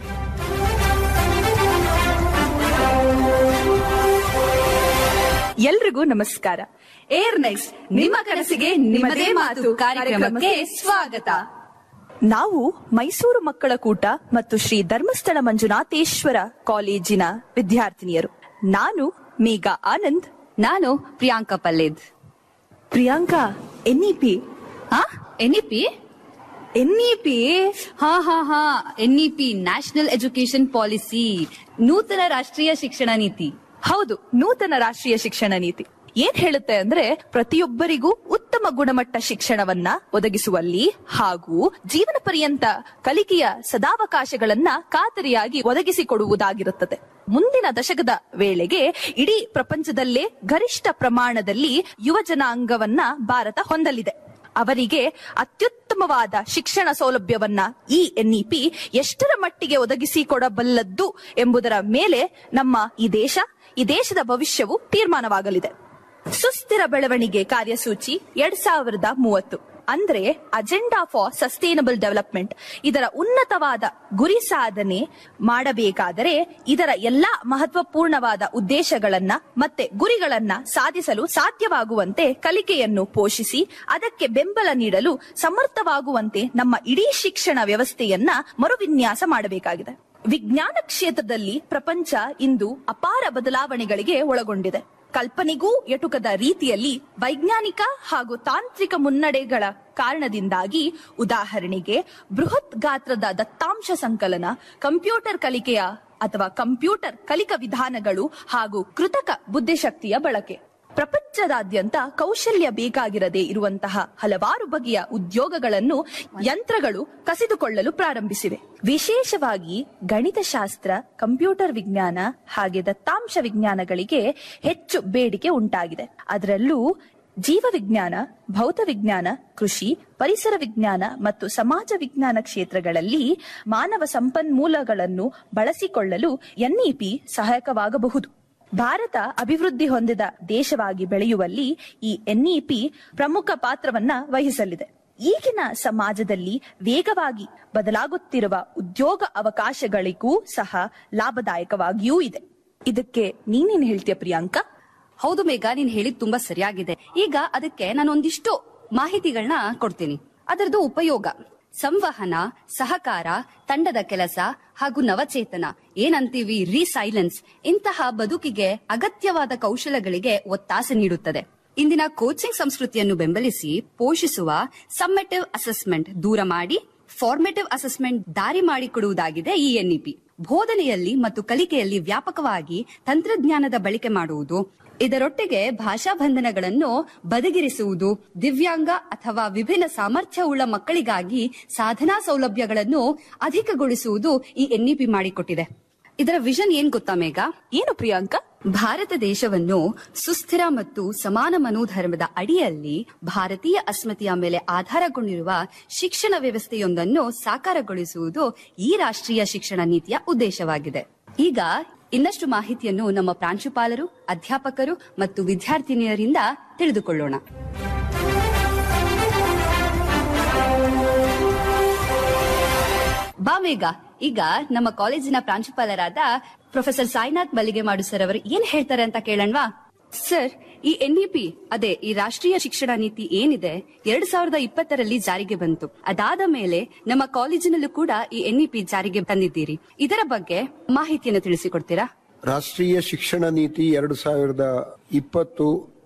ಎಲ್ರಿಗೂ ನಮಸ್ಕಾರ ಏರ್ ನೆಕ್ಸ್ಟ್ ನಿಮ್ಮ ಕನಸಿಗೆ ನಿಮ್ಮದೇ ಮಾತು ಕಾರ್ಯಕ್ರಮಕ್ಕೆ ಸ್ವಾಗತ ನಾವು ಮೈಸೂರು ಮಕ್ಕಳ ಕೂಟ ಮತ್ತು ಶ್ರೀ ಧರ್ಮಸ್ಥಳ ಮಂಜುನಾಥೇಶ್ವರ ಕಾಲೇಜಿನ ವಿದ್ಯಾರ್ಥಿನಿಯರು ನಾನು ಮೇಘಾ ಆನಂದ್ ನಾನು Priyanka Palled Priyanka NEP NEP NEP ಹಾ ಹಾ ಹಾ ಎನ್ಇಪಿ ನ್ಯಾಷನಲ್ ಎಜುಕೇಶನ್ ಪಾಲಿಸಿ ನೂತನ ರಾಷ್ಟ್ರೀಯ ಶಿಕ್ಷಣ ನೀತಿ ಹೌದು ನೂತನ ರಾಷ್ಟ್ರೀಯ ಶಿಕ್ಷಣ ನೀತಿ ಏನ್ ಹೇಳುತ್ತೆ ಅಂದ್ರೆ ಪ್ರತಿಯೊಬ್ಬರಿಗೂ ಉತ್ತಮ ಗುಣಮಟ್ಟ ಶಿಕ್ಷಣವನ್ನ ಒದಗಿಸುವಲ್ಲಿ ಹಾಗೂ ಜೀವನ ಪರ್ಯಂತ ಕಲಿಕೆಯ ಸದಾವಕಾಶಗಳನ್ನ ಖಾತರಿಯಾಗಿ ಒದಗಿಸಿಕೊಡುವುದಾಗಿರುತ್ತದೆ ಮುಂದಿನ ದಶಕದ ವೇಳೆಗೆ ಇಡೀ ಪ್ರಪಂಚದಲ್ಲೇ ಗರಿಷ್ಠ ಪ್ರಮಾಣದಲ್ಲಿ ಯುವ ಜನಾಂಗವನ್ನ ಭಾರತ ಹೊಂದಲಿದೆ ಅವರಿಗೆ ಅತ್ಯುತ್ತಮವಾದ ಶಿಕ್ಷಣ ಸೌಲಭ್ಯವನ್ನ ಈ ಎನ್ಇಪಿ ಎಷ್ಟರ ಮಟ್ಟಿಗೆ ಒದಗಿಸಿಕೊಡಬಲ್ಲದ್ದು ಎಂಬುದರ ಮೇಲೆ ನಮ್ಮ ಈ ದೇಶ ಈ ದೇಶದ ಭವಿಷ್ಯವು ತೀರ್ಮಾನವಾಗಲಿದೆ ಸುಸ್ಥಿರ ಬೆಳವಣಿಗೆ ಕಾರ್ಯಸೂಚಿ ಎರಡ್ ಸಾವಿರದ ಮೂವತ್ತು ಅಂದ್ರೆ ಅಜೆಂಡಾ ಫಾರ್ ಸಸ್ಟೈನಬಲ್ ಡೆವಲಪ್ಮೆಂಟ್ ಇದರ ಉನ್ನತವಾದ ಗುರಿ ಸಾಧನೆ ಮಾಡಬೇಕಾದರೆ ಇದರ ಎಲ್ಲಾ ಮಹತ್ವಪೂರ್ಣವಾದ ಉದ್ದೇಶಗಳನ್ನ ಮತ್ತೆ ಗುರಿಗಳನ್ನ ಸಾಧಿಸಲು ಸಾಧ್ಯವಾಗುವಂತೆ ಕಲಿಕೆಯನ್ನು ಪೋಷಿಸಿ ಅದಕ್ಕೆ ಬೆಂಬಲ ನೀಡಲು ಸಮರ್ಥವಾಗುವಂತೆ ನಮ್ಮ ಇಡೀ ಶಿಕ್ಷಣ ವ್ಯವಸ್ಥೆಯನ್ನ ಮರುವಿನ್ಯಾಸ ಮಾಡಬೇಕಾಗಿದೆ ವಿಜ್ಞಾನ ಕ್ಷೇತ್ರದಲ್ಲಿ ಪ್ರಪಂಚ ಇಂದು ಅಪಾರ ಬದಲಾವಣೆಗಳಿಗೆ ಒಳಗೊಂಡಿದೆ ಕಲ್ಪನೆಗೂ ಎಟುಕದ ರೀತಿಯಲ್ಲಿ ವೈಜ್ಞಾನಿಕ ಹಾಗೂ ತಾಂತ್ರಿಕ ಮುನ್ನಡೆಗಳ ಕಾರಣದಿಂದಾಗಿ ಉದಾಹರಣೆಗೆ ಬೃಹತ್ ಗಾತ್ರದ ದತ್ತಾಂಶ ಸಂಕಲನ ಕಂಪ್ಯೂಟರ್ ಕಲಿಕೆಯ ಅಥವಾ ಕಂಪ್ಯೂಟರ್ ಕಲಿಕಾ ವಿಧಾನಗಳು ಹಾಗೂ ಕೃತಕ ಬುದ್ಧಿಶಕ್ತಿಯ ಬಳಕೆ ಪ್ರಪಂಚದಾದ್ಯಂತ ಕೌಶಲ್ಯ ಬೇಕಾಗಿರದೆ ಇರುವಂತಹ ಹಲವಾರು ಬಗೆಯ ಉದ್ಯೋಗಗಳನ್ನು ಯಂತ್ರಗಳು ಕಸಿದುಕೊಳ್ಳಲು ಪ್ರಾರಂಭಿಸಿವೆ ವಿಶೇಷವಾಗಿ ಗಣಿತಶಾಸ್ತ್ರ ಕಂಪ್ಯೂಟರ್ ವಿಜ್ಞಾನ ಹಾಗೆ ದತ್ತಾಂಶ ವಿಜ್ಞಾನಗಳಿಗೆ ಹೆಚ್ಚು ಬೇಡಿಕೆ ಉಂಟಾಗಿದೆ ಅದರಲ್ಲೂ ಜೀವ ವಿಜ್ಞಾನ ಭೌತ ವಿಜ್ಞಾನ ಕೃಷಿ ಪರಿಸರ ವಿಜ್ಞಾನ ಮತ್ತು ಸಮಾಜ ವಿಜ್ಞಾನ ಕ್ಷೇತ್ರಗಳಲ್ಲಿ ಮಾನವ ಸಂಪನ್ಮೂಲಗಳನ್ನು ಬಳಸಿಕೊಳ್ಳಲು ಎನ್ಇಪಿ ಸಹಾಯಕವಾಗಬಹುದು ಭಾರತ ಅಭಿವೃದ್ಧಿ ಹೊಂದಿದ ದೇಶವಾಗಿ ಬೆಳೆಯುವಲ್ಲಿ ಈ ಎನ್ಇಪಿ ಪ್ರಮುಖ ಪಾತ್ರವನ್ನ ವಹಿಸಲಿದೆ ಈಗಿನ ಸಮಾಜದಲ್ಲಿ ವೇಗವಾಗಿ ಬದಲಾಗುತ್ತಿರುವ ಉದ್ಯೋಗ ಅವಕಾಶಗಳಿಗೂ ಸಹ ಲಾಭದಾಯಕವಾಗಿಯೂ ಇದೆ ಇದಕ್ಕೆ ನೀನೇನ್ ಹೇಳ್ತೀಯ ಪ್ರಿಯಾಂಕಾ ಹೌದು ಮೇಘ ನೀನ್ ಹೇಳಿದ್ ತುಂಬಾ ಸರಿಯಾಗಿದೆ ಈಗ ಅದಕ್ಕೆ ನಾನು ಒಂದಿಷ್ಟು ಮಾಹಿತಿಗಳನ್ನ ಕೊಡ್ತೀನಿ ಅದರದ್ದು ಉಪಯೋಗ ಸಂವಹನ ಸಹಕಾರ ತಂಡದ ಕೆಲಸ ಹಾಗೂ ನವಚೇತನ ಏನಂತೀವಿ ರೀಸೈಲೆನ್ಸ್ ಇಂತಹ ಬದುಕಿಗೆ ಅಗತ್ಯವಾದ ಕೌಶಲಗಳಿಗೆ ಒತ್ತಾಸೆ ನೀಡುತ್ತದೆ ಇಂದಿನ ಕೋಚಿಂಗ್ ಸಂಸ್ಕೃತಿಯನ್ನು ಬೆಂಬಲಿಸಿ ಪೋಷಿಸುವ ಸಮ್ಮೆಟಿವ್ ಅಸೆಸ್ಮೆಂಟ್ ದೂರ ಮಾಡಿ ಫಾರ್ಮೇಟಿವ್ ಅಸೆಸ್ಮೆಂಟ್ ದಾರಿ ಮಾಡಿಕೊಡುವುದಾಗಿದೆ ಈ ಎನ್ಇಪಿ ಬೋಧನೆಯಲ್ಲಿ ಮತ್ತು ಕಲಿಕೆಯಲ್ಲಿ ವ್ಯಾಪಕವಾಗಿ ತಂತ್ರಜ್ಞಾನದ ಬಳಕೆ ಮಾಡುವುದು ಇದರೊಟ್ಟಿಗೆ ಭಾಷಾ ಬಂಧನಗಳನ್ನು ಬದಿಗಿರಿಸುವುದು ದಿವ್ಯಾಂಗ ಅಥವಾ ವಿಭಿನ್ನ ಸಾಮರ್ಥ್ಯವುಳ್ಳ ಮಕ್ಕಳಿಗಾಗಿ ಸಾಧನಾ ಸೌಲಭ್ಯಗಳನ್ನು ಅಧಿಕಗೊಳಿಸುವುದು ಈ ಎನ್ಇಪಿ ಮಾಡಿಕೊಟ್ಟಿದೆ ಇದರ ವಿಷನ್ ಏನ್ ಗೊತ್ತಾ ಮೇಘ ಏನು ಪ್ರಿಯಾಂಕ ಭಾರತ ದೇಶವನ್ನು ಸುಸ್ಥಿರ ಮತ್ತು ಸಮಾನ ಮನೋಧರ್ಮದ ಅಡಿಯಲ್ಲಿ ಭಾರತೀಯ ಅಸ್ಮಿತೆಯ ಮೇಲೆ ಆಧಾರಗೊಂಡಿರುವ ಶಿಕ್ಷಣ ವ್ಯವಸ್ಥೆಯೊಂದನ್ನು ಸಾಕಾರಗೊಳಿಸುವುದು ಈ ರಾಷ್ಟ್ರೀಯ ಶಿಕ್ಷಣ ನೀತಿಯ ಉದ್ದೇಶವಾಗಿದೆ ಈಗ ಇನ್ನಷ್ಟು ಮಾಹಿತಿಯನ್ನು ನಮ್ಮ ಪ್ರಾಂಶುಪಾಲರು ಅಧ್ಯಾಪಕರು ಮತ್ತು ವಿದ್ಯಾರ್ಥಿನಿಯರಿಂದ ತಿಳಿದುಕೊಳ್ಳೋಣ ಬಾ ಮೇಘ ಈಗ ನಮ್ಮ ಕಾಲೇಜಿನ ಪ್ರಾಂಶುಪಾಲರಾದ ಪ್ರೊಫೆಸರ್ ಸಾಯಿನಾಥ್ ಮಲ್ಲಿಗೆ ಮಾಡು ಸರ್ ಅವರು ಏನ್ ಹೇಳ್ತಾರೆ ಅಂತ ಕೇಳಣ್ವಾ ಸರ್ ಈ ಎನ್ಇಪಿ ಅದೇ ಈ ರಾಷ್ಟ್ರೀಯ ಶಿಕ್ಷಣ ನೀತಿ ಏನಿದೆ ಎರಡ್ ಸಾವಿರದ ಇಪ್ಪತ್ತರಲ್ಲಿ ಜಾರಿಗೆ ಬಂತು ಅದಾದ ಮೇಲೆ ನಮ್ಮ ಕಾಲೇಜಿನಲ್ಲೂ ಕೂಡ ಈ ಎನ್ಇಪಿ ಜಾರಿಗೆ ತಂದಿದ್ದೀರಿ ಇದರ ಬಗ್ಗೆ ಮಾಹಿತಿಯನ್ನು ತಿಳಿಸಿಕೊಡ್ತೀರಾ ರಾಷ್ಟ್ರೀಯ ಶಿಕ್ಷಣ ನೀತಿ ಎರಡು ಸಾವಿರದ ಇಪ್ಪತ್ತು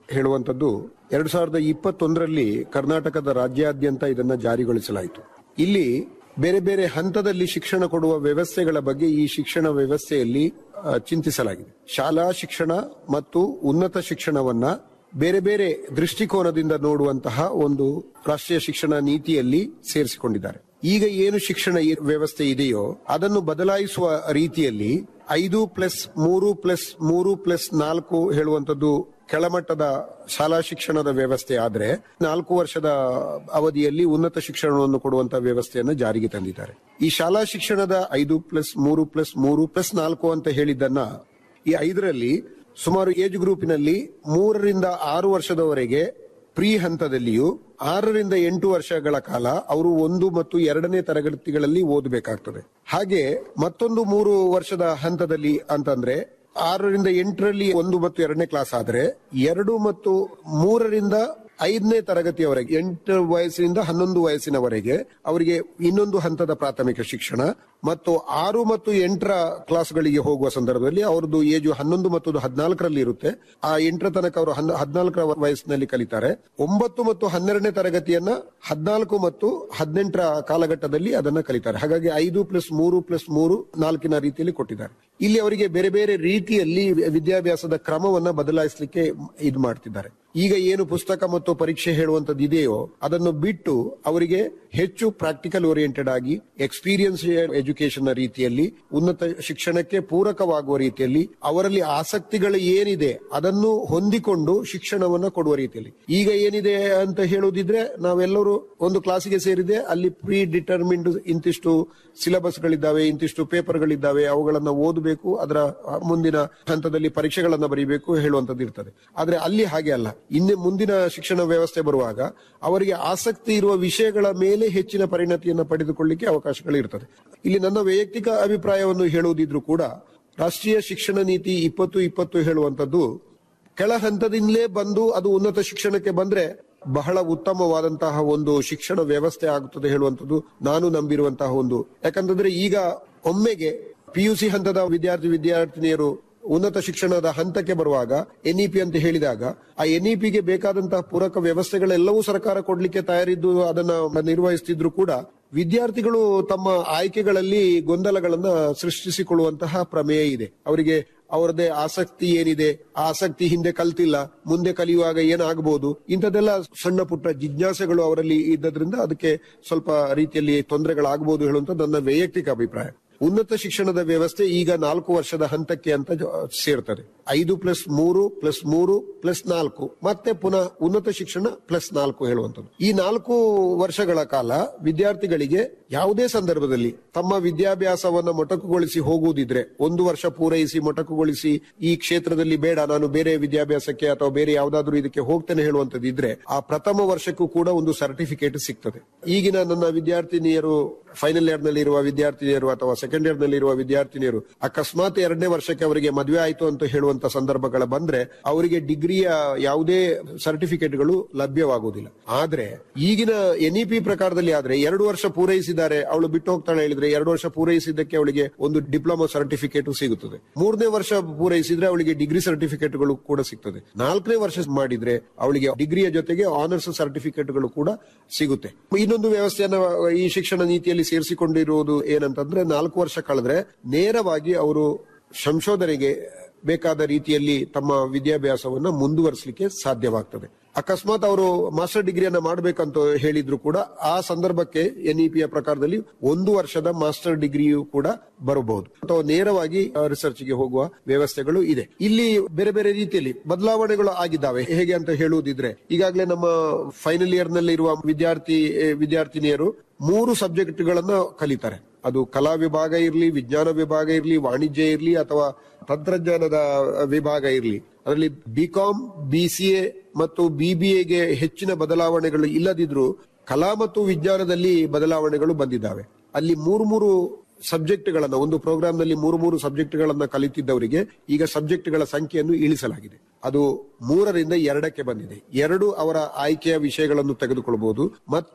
ಹೇಳುವಂತದ್ದು ಎರಡ್ ಸಾವಿರದ ಇಪ್ಪತ್ತೊಂದರಲ್ಲಿ ಕರ್ನಾಟಕದ ರಾಜ್ಯಾದ್ಯಂತ ಇದನ್ನ ಜಾರಿಗೊಳಿಸಲಾಯಿತು ಇಲ್ಲಿ ಬೇರೆ ಬೇರೆ ಹಂತದಲ್ಲಿ ಶಿಕ್ಷಣ ಕೊಡುವ ವ್ಯವಸ್ಥೆಗಳ ಬಗ್ಗೆ ಈ ಶಿಕ್ಷಣ ವ್ಯವಸ್ಥೆಯಲ್ಲಿ ಆ, ಚಿಂತಿಸಲಾಗಿದೆ ಶಾಲಾ ಶಿಕ್ಷಣ ಮತ್ತು ಉನ್ನತ ಶಿಕ್ಷಣವನ್ನ ಬೇರೆ ಬೇರೆ ದೃಷ್ಟಿಕೋನದಿಂದ ನೋಡುವಂತಹ ಒಂದು ರಾಷ್ಟ್ರೀಯ ಶಿಕ್ಷಣ ನೀತಿಯಲ್ಲಿ ಸೇರಿಸಿಕೊಂಡಿದ್ದಾರೆ ಈಗ ಏನು ಶಿಕ್ಷಣ ಈ ವ್ಯವಸ್ಥೆ ಇದೆಯೋ ಅದನ್ನು ಬದಲಾಯಿಸುವ ರೀತಿಯಲ್ಲಿ ಐದು ಪ್ಲಸ್ ಮೂರು ಪ್ಲಸ್ ಮೂರು ಪ್ಲಸ್ ನಾಲ್ಕು ಹೇಳುವಂತದ್ದು ಕೆಳಮಟ್ಟದ ಶಾಲಾ ಶಿಕ್ಷಣದ ವ್ಯವಸ್ಥೆ ಆದ್ರೆ ನಾಲ್ಕು ವರ್ಷದ ಅವಧಿಯಲ್ಲಿ ಉನ್ನತ ಶಿಕ್ಷಣವನ್ನು ಕೊಡುವಂತಹ ವ್ಯವಸ್ಥೆಯನ್ನು ಜಾರಿಗೆ ತಂದಿದ್ದಾರೆ ಈ ಶಾಲಾ ಶಿಕ್ಷಣದ ಐದು ಪ್ಲಸ್ ಮೂರು ಪ್ಲಸ್ ಮೂರು ಪ್ಲಸ್ ನಾಲ್ಕು ಅಂತ ಹೇಳಿದ್ದನ್ನ ಈ ಐದರಲ್ಲಿ ಸುಮಾರು ಏಜ್ ಗ್ರೂಪಿನಲ್ಲಿ ಮೂರರಿಂದ ಆರು ವರ್ಷದವರೆಗೆ ಪ್ರೀ ಹಂತದಲ್ಲಿಯೂ ಆರರಿಂದ ಎಂಟು ವರ್ಷಗಳ ಕಾಲ ಅವರು ಒಂದು ಮತ್ತು ಎರಡನೇ ತರಗತಿಗಳಲ್ಲಿ ಓದಬೇಕಾಗ್ತದೆ ಹಾಗೆ ಮತ್ತೊಂದು ಮೂರು ವರ್ಷದ ಹಂತದಲ್ಲಿ ಅಂತಂದ್ರೆ ಆರರಿಂದ ಎಂಟರಲ್ಲಿ ಒಂದು ಮತ್ತು ಎರಡನೇ ಕ್ಲಾಸ್ ಆದ್ರೆ ಎರಡು ಮತ್ತು ಮೂರರಿಂದ ಐದನೇ ತರಗತಿಯವರೆಗೆ ಎಂಟು ವಯಸ್ಸಿನಿಂದ ಹನ್ನೊಂದು ವಯಸ್ಸಿನವರೆಗೆ ಅವರಿಗೆ ಇನ್ನೊಂದು ಹಂತದ ಪ್ರಾಥಮಿಕ ಶಿಕ್ಷಣ ಮತ್ತು ಆರು ಮತ್ತು ಎಂಟರ ಕ್ಲಾಸ್ಗಳಿಗೆ ಹೋಗುವ ಸಂದರ್ಭದಲ್ಲಿ ಅವರದ್ದು ಏಜು ಹನ್ನೊಂದು ಮತ್ತು ಹದಿನಾಲ್ಕರಲ್ಲಿ ಇರುತ್ತೆ ಆ ಎಂಟರ ತನಕ ಅವರು ಹದಿನಾಲ್ಕರ ವಯಸ್ಸಿನಲ್ಲಿ ಕಲಿತಾರೆ ಒಂಬತ್ತು ಮತ್ತು ಹನ್ನೆರಡನೇ ತರಗತಿಯನ್ನ ಹದಿನಾಲ್ಕು ಮತ್ತು ಹದಿನೆಂಟರ ಕಾಲಘಟ್ಟದಲ್ಲಿ ಅದನ್ನ ಕಲಿತಾರೆ ಹಾಗಾಗಿ ಐದು ಪ್ಲಸ್ ಮೂರು ಪ್ಲಸ್ ಮೂರು ನಾಲ್ಕಿನ ರೀತಿಯಲ್ಲಿ ಕೊಟ್ಟಿದ್ದಾರೆ ಇಲ್ಲಿ ಅವರಿಗೆ ಬೇರೆ ಬೇರೆ ರೀತಿಯಲ್ಲಿ ವಿದ್ಯಾಭ್ಯಾಸದ ಕ್ರಮವನ್ನ ಬದಲಾಯಿಸಲಿಕ್ಕೆ ಇದು ಮಾಡ್ತಿದ್ದಾರೆ ಈಗ ಏನು ಪುಸ್ತಕ ಮತ್ತು ಪರೀಕ್ಷೆ ಹೇಳುವಂತದ್ದು ಇದೆಯೋ ಅದನ್ನು ಬಿಟ್ಟು ಅವರಿಗೆ ಹೆಚ್ಚು ಪ್ರಾಕ್ಟಿಕಲ್ ಓರಿಯೆಂಟೆಡ್ ಆಗಿ ಎಕ್ಸ್ಪೀರಿಯನ್ಸ್ ಎಜುಕೇಶನ್ ರೀತಿಯಲ್ಲಿ ಉನ್ನತ ಶಿಕ್ಷಣಕ್ಕೆ ಪೂರಕವಾಗುವ ರೀತಿಯಲ್ಲಿ ಅವರಲ್ಲಿ ಆಸಕ್ತಿಗಳು ಏನಿದೆ ಅದನ್ನು ಹೊಂದಿಕೊಂಡು ಶಿಕ್ಷಣವನ್ನ ಕೊಡುವ ರೀತಿಯಲ್ಲಿ ಈಗ ಏನಿದೆ ಅಂತ ಹೇಳುವುದಿದ್ರೆ ನಾವೆಲ್ಲರೂ ಒಂದು ಕ್ಲಾಸಿಗೆ ಸೇರಿದೆ ಅಲ್ಲಿ ಪ್ರೀ ಡಿಟರ್ಮಿನ್ಡ್ ಇಂತಿಷ್ಟು ಸಿಲೆಬಸ್ಗಳಿದ್ದಾವೆ ಇಂತಿಷ್ಟು ಪೇಪರ್ಗಳಿದ್ದಾವೆ ಅವುಗಳನ್ನ ಓದಬೇಕು ಅದರ ಮುಂದಿನ ಹಂತದಲ್ಲಿ ಪರೀಕ್ಷೆಗಳನ್ನ ಬರೀಬೇಕು ಹೇಳುವಂತದ್ದು ಇರ್ತದೆ ಆದ್ರೆ ಅಲ್ಲಿ ಹಾಗೆ ಅಲ್ಲ ಇನ್ನು ಮುಂದಿನ ಶಿಕ್ಷಣ ವ್ಯವಸ್ಥೆ ಬರುವಾಗ ಅವರಿಗೆ ಆಸಕ್ತಿ ಇರುವ ವಿಷಯಗಳ ಮೇಲೆ ಹೆಚ್ಚಿನ ಪರಿಣತಿಯನ್ನು ಪಡೆದುಕೊಳ್ಳಿಕ್ಕೆ ಅವಕಾಶಗಳು ಇರ್ತದೆ ಇಲ್ಲಿ ನನ್ನ ವೈಯಕ್ತಿಕ ಅಭಿಪ್ರಾಯವನ್ನು ಹೇಳುವುದಿದ್ರು ಕೂಡ ರಾಷ್ಟ್ರೀಯ ಶಿಕ್ಷಣ ನೀತಿ ಇಪ್ಪತ್ತು ಇಪ್ಪತ್ತು ಹೇಳುವಂತದ್ದು ಕೆಳ ಹಂತದಿಂದಲೇ ಬಂದು ಅದು ಉನ್ನತ ಶಿಕ್ಷಣಕ್ಕೆ ಬಂದ್ರೆ ಬಹಳ ಉತ್ತಮವಾದಂತಹ ಒಂದು ಶಿಕ್ಷಣ ವ್ಯವಸ್ಥೆ ಆಗುತ್ತದೆ ಹೇಳುವಂತದ್ದು ನಾನು ನಂಬಿರುವಂತಹ ಒಂದು ಯಾಕಂತಂದ್ರೆ ಈಗ ಒಮ್ಮೆಗೆ ಪಿಯುಸಿ ಹಂತದ ವಿದ್ಯಾರ್ಥಿ ವಿದ್ಯಾರ್ಥಿನಿಯರು ಉನ್ನತ ಶಿಕ್ಷಣದ ಹಂತಕ್ಕೆ ಬರುವಾಗ ಎನ್ಇಪಿ ಅಂತ ಹೇಳಿದಾಗ ಆ ಎನ್ಇಪಿಗೆ ಬೇಕಾದಂತಹ ಪೂರಕ ವ್ಯವಸ್ಥೆಗಳೆಲ್ಲವೂ ಸರ್ಕಾರ ಕೊಡ್ಲಿಕ್ಕೆ ತಯಾರಿದ್ದು ಅದನ್ನ ನಿರ್ವಹಿಸ್ತಿದ್ರು ಕೂಡ ವಿದ್ಯಾರ್ಥಿಗಳು ತಮ್ಮ ಆಯ್ಕೆಗಳಲ್ಲಿ ಗೊಂದಲಗಳನ್ನ ಸೃಷ್ಟಿಸಿಕೊಳ್ಳುವಂತಹ ಪ್ರಮೇಯ ಇದೆ ಅವರಿಗೆ ಅವರದೇ ಆಸಕ್ತಿ ಏನಿದೆ ಆ ಆಸಕ್ತಿ ಹಿಂದೆ ಕಲ್ತಿಲ್ಲ ಮುಂದೆ ಕಲಿಯುವಾಗ ಏನಾಗಬಹುದು ಇಂಥದ್ದೆಲ್ಲ ಸಣ್ಣ ಪುಟ್ಟ ಜಿಜ್ಞಾಸೆಗಳು ಅವರಲ್ಲಿ ಇದ್ದದ್ರಿಂದ ಅದಕ್ಕೆ ಸ್ವಲ್ಪ ರೀತಿಯಲ್ಲಿ ತೊಂದರೆಗಳಾಗಬಹುದು ಹೇಳುವಂತ ನನ್ನ ವೈಯಕ್ತಿಕ ಅಭಿಪ್ರಾಯ ಉನ್ನತ ಶಿಕ್ಷಣದ ವ್ಯವಸ್ಥೆ ಈಗ ನಾಲ್ಕು ವರ್ಷದ ಹಂತಕ್ಕೆ ಅಂತ ಜ- ಸೇರ್ತದೆ ಐದು ಪ್ಲಸ್ ಮೂರು ಪ್ಲಸ್ ಮೂರು ಪ್ಲಸ್ ನಾಲ್ಕು ಮತ್ತೆ ಪುನಃ ಉನ್ನತ ಶಿಕ್ಷಣ ಪ್ಲಸ್ ನಾಲ್ಕು ಹೇಳುವಂಥದ್ದು ಈ ನಾಲ್ಕು ವರ್ಷಗಳ ಕಾಲ ವಿದ್ಯಾರ್ಥಿಗಳಿಗೆ ಯಾವುದೇ ಸಂದರ್ಭದಲ್ಲಿ ತಮ್ಮ ವಿದ್ಯಾಭ್ಯಾಸವನ್ನ ಮೊಟಕುಗೊಳಿಸಿ ಹೋಗುವುದಿದ್ರೆ ಒಂದು ವರ್ಷ ಪೂರೈಸಿ ಮೊಟಕುಗೊಳಿಸಿ ಈ ಕ್ಷೇತ್ರದಲ್ಲಿ ಬೇಡ ನಾನು ಬೇರೆ ವಿದ್ಯಾಭ್ಯಾಸಕ್ಕೆ ಅಥವಾ ಬೇರೆ ಯಾವ್ದಾದ್ರು ಇದಕ್ಕೆ ಹೋಗ್ತೇನೆ ಹೇಳುವಂತದ್ದು ಇದ್ರೆ ಆ ಪ್ರಥಮ ವರ್ಷಕ್ಕೂ ಕೂಡ ಒಂದು ಸರ್ಟಿಫಿಕೇಟ್ ಸಿಗ್ತದೆ ಈಗಿನ ನನ್ನ ವಿದ್ಯಾರ್ಥಿನಿಯರು ಫೈನಲ್ ಇಯರ್ ನಲ್ಲಿ ಇರುವ ವಿದ್ಯಾರ್ಥಿನಿಯರು ಅಥವಾ ಸೆಕೆಂಡ್ ಇಯರ್ ನಲ್ಲಿ ಇರುವ ವಿದ್ಯಾರ್ಥಿನಿಯರು ಅಕಸ್ಮಾತ್ ಎರಡನೇ ವರ್ಷಕ್ಕೆ ಅವರಿಗೆ ಮದುವೆ ಆಯ್ತು ಅಂತ ಹೇಳುವಂತ ಸಂದರ್ಭಗಳ ಬಂದ್ರೆ ಅವರಿಗೆ ಡಿಗ್ರಿಯ ಯಾವುದೇ ಸರ್ಟಿಫಿಕೇಟ್ಗಳು ಲಭ್ಯವಾಗುವುದಿಲ್ಲ ಆದ್ರೆ ಈಗಿನ ಎನ್ಇಪಿ ಪ್ರಕಾರದಲ್ಲಿ ಆದ್ರೆ ಎರಡು ವರ್ಷ ಪೂರೈಸಿದ್ದಾರೆ ಅವಳು ಬಿಟ್ಟು ಹೋಗ್ತಾಳೆ ಹೇಳಿದ್ರೆ ಎರಡು ವರ್ಷ ಪೂರೈಸಿದ್ದಕ್ಕೆ ಅವಳಿಗೆ ಒಂದು ಡಿಪ್ಲೊಮಾ ಸರ್ಟಿಫಿಕೇಟ್ ಸಿಗುತ್ತದೆ ಮೂರನೇ ವರ್ಷ ಪೂರೈಸಿದ್ರೆ ಅವಳಿಗೆ ಡಿಗ್ರಿ ಸರ್ಟಿಫಿಕೇಟ್ಗಳು ಕೂಡ ಸಿಗ್ತದೆ ನಾಲ್ಕನೇ ವರ್ಷ ಮಾಡಿದ್ರೆ ಅವಳಿಗೆ ಡಿಗ್ರಿಯ ಜೊತೆಗೆ ಆನರ್ಸ್ ಸರ್ಟಿಫಿಕೇಟ್ಗಳು ಕೂಡ ಸಿಗುತ್ತೆ ಇನ್ನೊಂದು ವ್ಯವಸ್ಥೆಯನ್ನ ಈ ಶಿಕ್ಷಣ ನೀತಿಯಲ್ಲಿ ಸೇರಿಸಿಕೊಂಡಿರುವುದು ಏನಂತಂದ್ರೆ ನಾಲ್ಕು ವರ್ಷ ಕಳೆದ್ರೆ ನೇರವಾಗಿ ಅವರು ಸಂಶೋಧನೆಗೆ ಬೇಕಾದ ರೀತಿಯಲ್ಲಿ ತಮ್ಮ ವಿದ್ಯಾಭ್ಯಾಸವನ್ನ ಮುಂದುವರಿಸಲಿಕ್ಕೆ ಸಾಧ್ಯವಾಗ್ತದೆ ಅಕಸ್ಮಾತ್ ಅವರು ಮಾಸ್ಟರ್ ಡಿಗ್ರಿಯನ್ನ ಮಾಡಬೇಕಂತ ಹೇಳಿದ್ರು ಕೂಡ ಆ ಸಂದರ್ಭಕ್ಕೆ ಎನ್ಇಪಿಯ ಪ್ರಕಾರದಲ್ಲಿ ಒಂದು ವರ್ಷದ ಮಾಸ್ಟರ್ ಡಿಗ್ರಿಯು ಕೂಡ ಬರಬಹುದು ಅಥವಾ ನೇರವಾಗಿ ರಿಸರ್ಚ್ಗೆ ಹೋಗುವ ವ್ಯವಸ್ಥೆಗಳು ಇದೆ ಇಲ್ಲಿ ಬೇರೆ ಬೇರೆ ರೀತಿಯಲ್ಲಿ ಬದಲಾವಣೆಗಳು ಆಗಿದ್ದಾವೆ ಹೇಗೆ ಅಂತ ಹೇಳುವುದಿದ್ರೆ ಈಗಾಗಲೇ ನಮ್ಮ ಫೈನಲ್ ಇಯರ್ ನಲ್ಲಿ ಇರುವ ವಿದ್ಯಾರ್ಥಿ ಎ, ವಿದ್ಯಾರ್ಥಿನಿಯರು ಮೂರು ಸಬ್ಜೆಕ್ಟ್ ಗಳನ್ನ ಕಲಿತಾರೆ ಅದು ಕಲಾ ವಿಭಾಗ ಇರಲಿ ವಿಜ್ಞಾನ ವಿಭಾಗ ಇರಲಿ ವಾಣಿಜ್ಯ ಇರಲಿ ಅಥವಾ ತಂತ್ರಜ್ಞಾನದ ವಿಭಾಗ ಇರಲಿ ಅದರಲ್ಲಿ ಬಿಕಾಂ ಬಿಸಿಎ ಮತ್ತು ಬಿಬಿಎಗೆ ಹೆಚ್ಚಿನ ಬದಲಾವಣೆಗಳು ಇಲ್ಲದಿದ್ರೂ ಕಲಾ ಮತ್ತು ವಿಜ್ಞಾನದಲ್ಲಿ ಬದಲಾವಣೆಗಳು ಬಂದಿದ್ದಾವೆ ಅಲ್ಲಿ ಮೂರು ಮೂರು ಸಬ್ಜೆಕ್ಟ್ ಗಳನ್ನ ಒಂದು ಪ್ರೋಗ್ರಾಮ್ ನಲ್ಲಿ ಮೂರು ಮೂರು ಸಬ್ಜೆಕ್ಟ್ ಗಳನ್ನ ಕಲಿತಿದ್ದವರಿಗೆ ಈಗ ಸಬ್ಜೆಕ್ಟ್ ಗಳ ಸಂಖ್ಯೆಯನ್ನು ಇಳಿಸಲಾಗಿದೆ ಅದು ಮೂರರಿಂದ ಎರಡಕ್ಕೆ ಬಂದಿದೆ ಎರಡು ಅವರ ಆಯ್ಕೆಯ ವಿಷಯಗಳನ್ನು ತೆಗೆದುಕೊಳ್ಳಬಹುದು ಮತ್ತೆ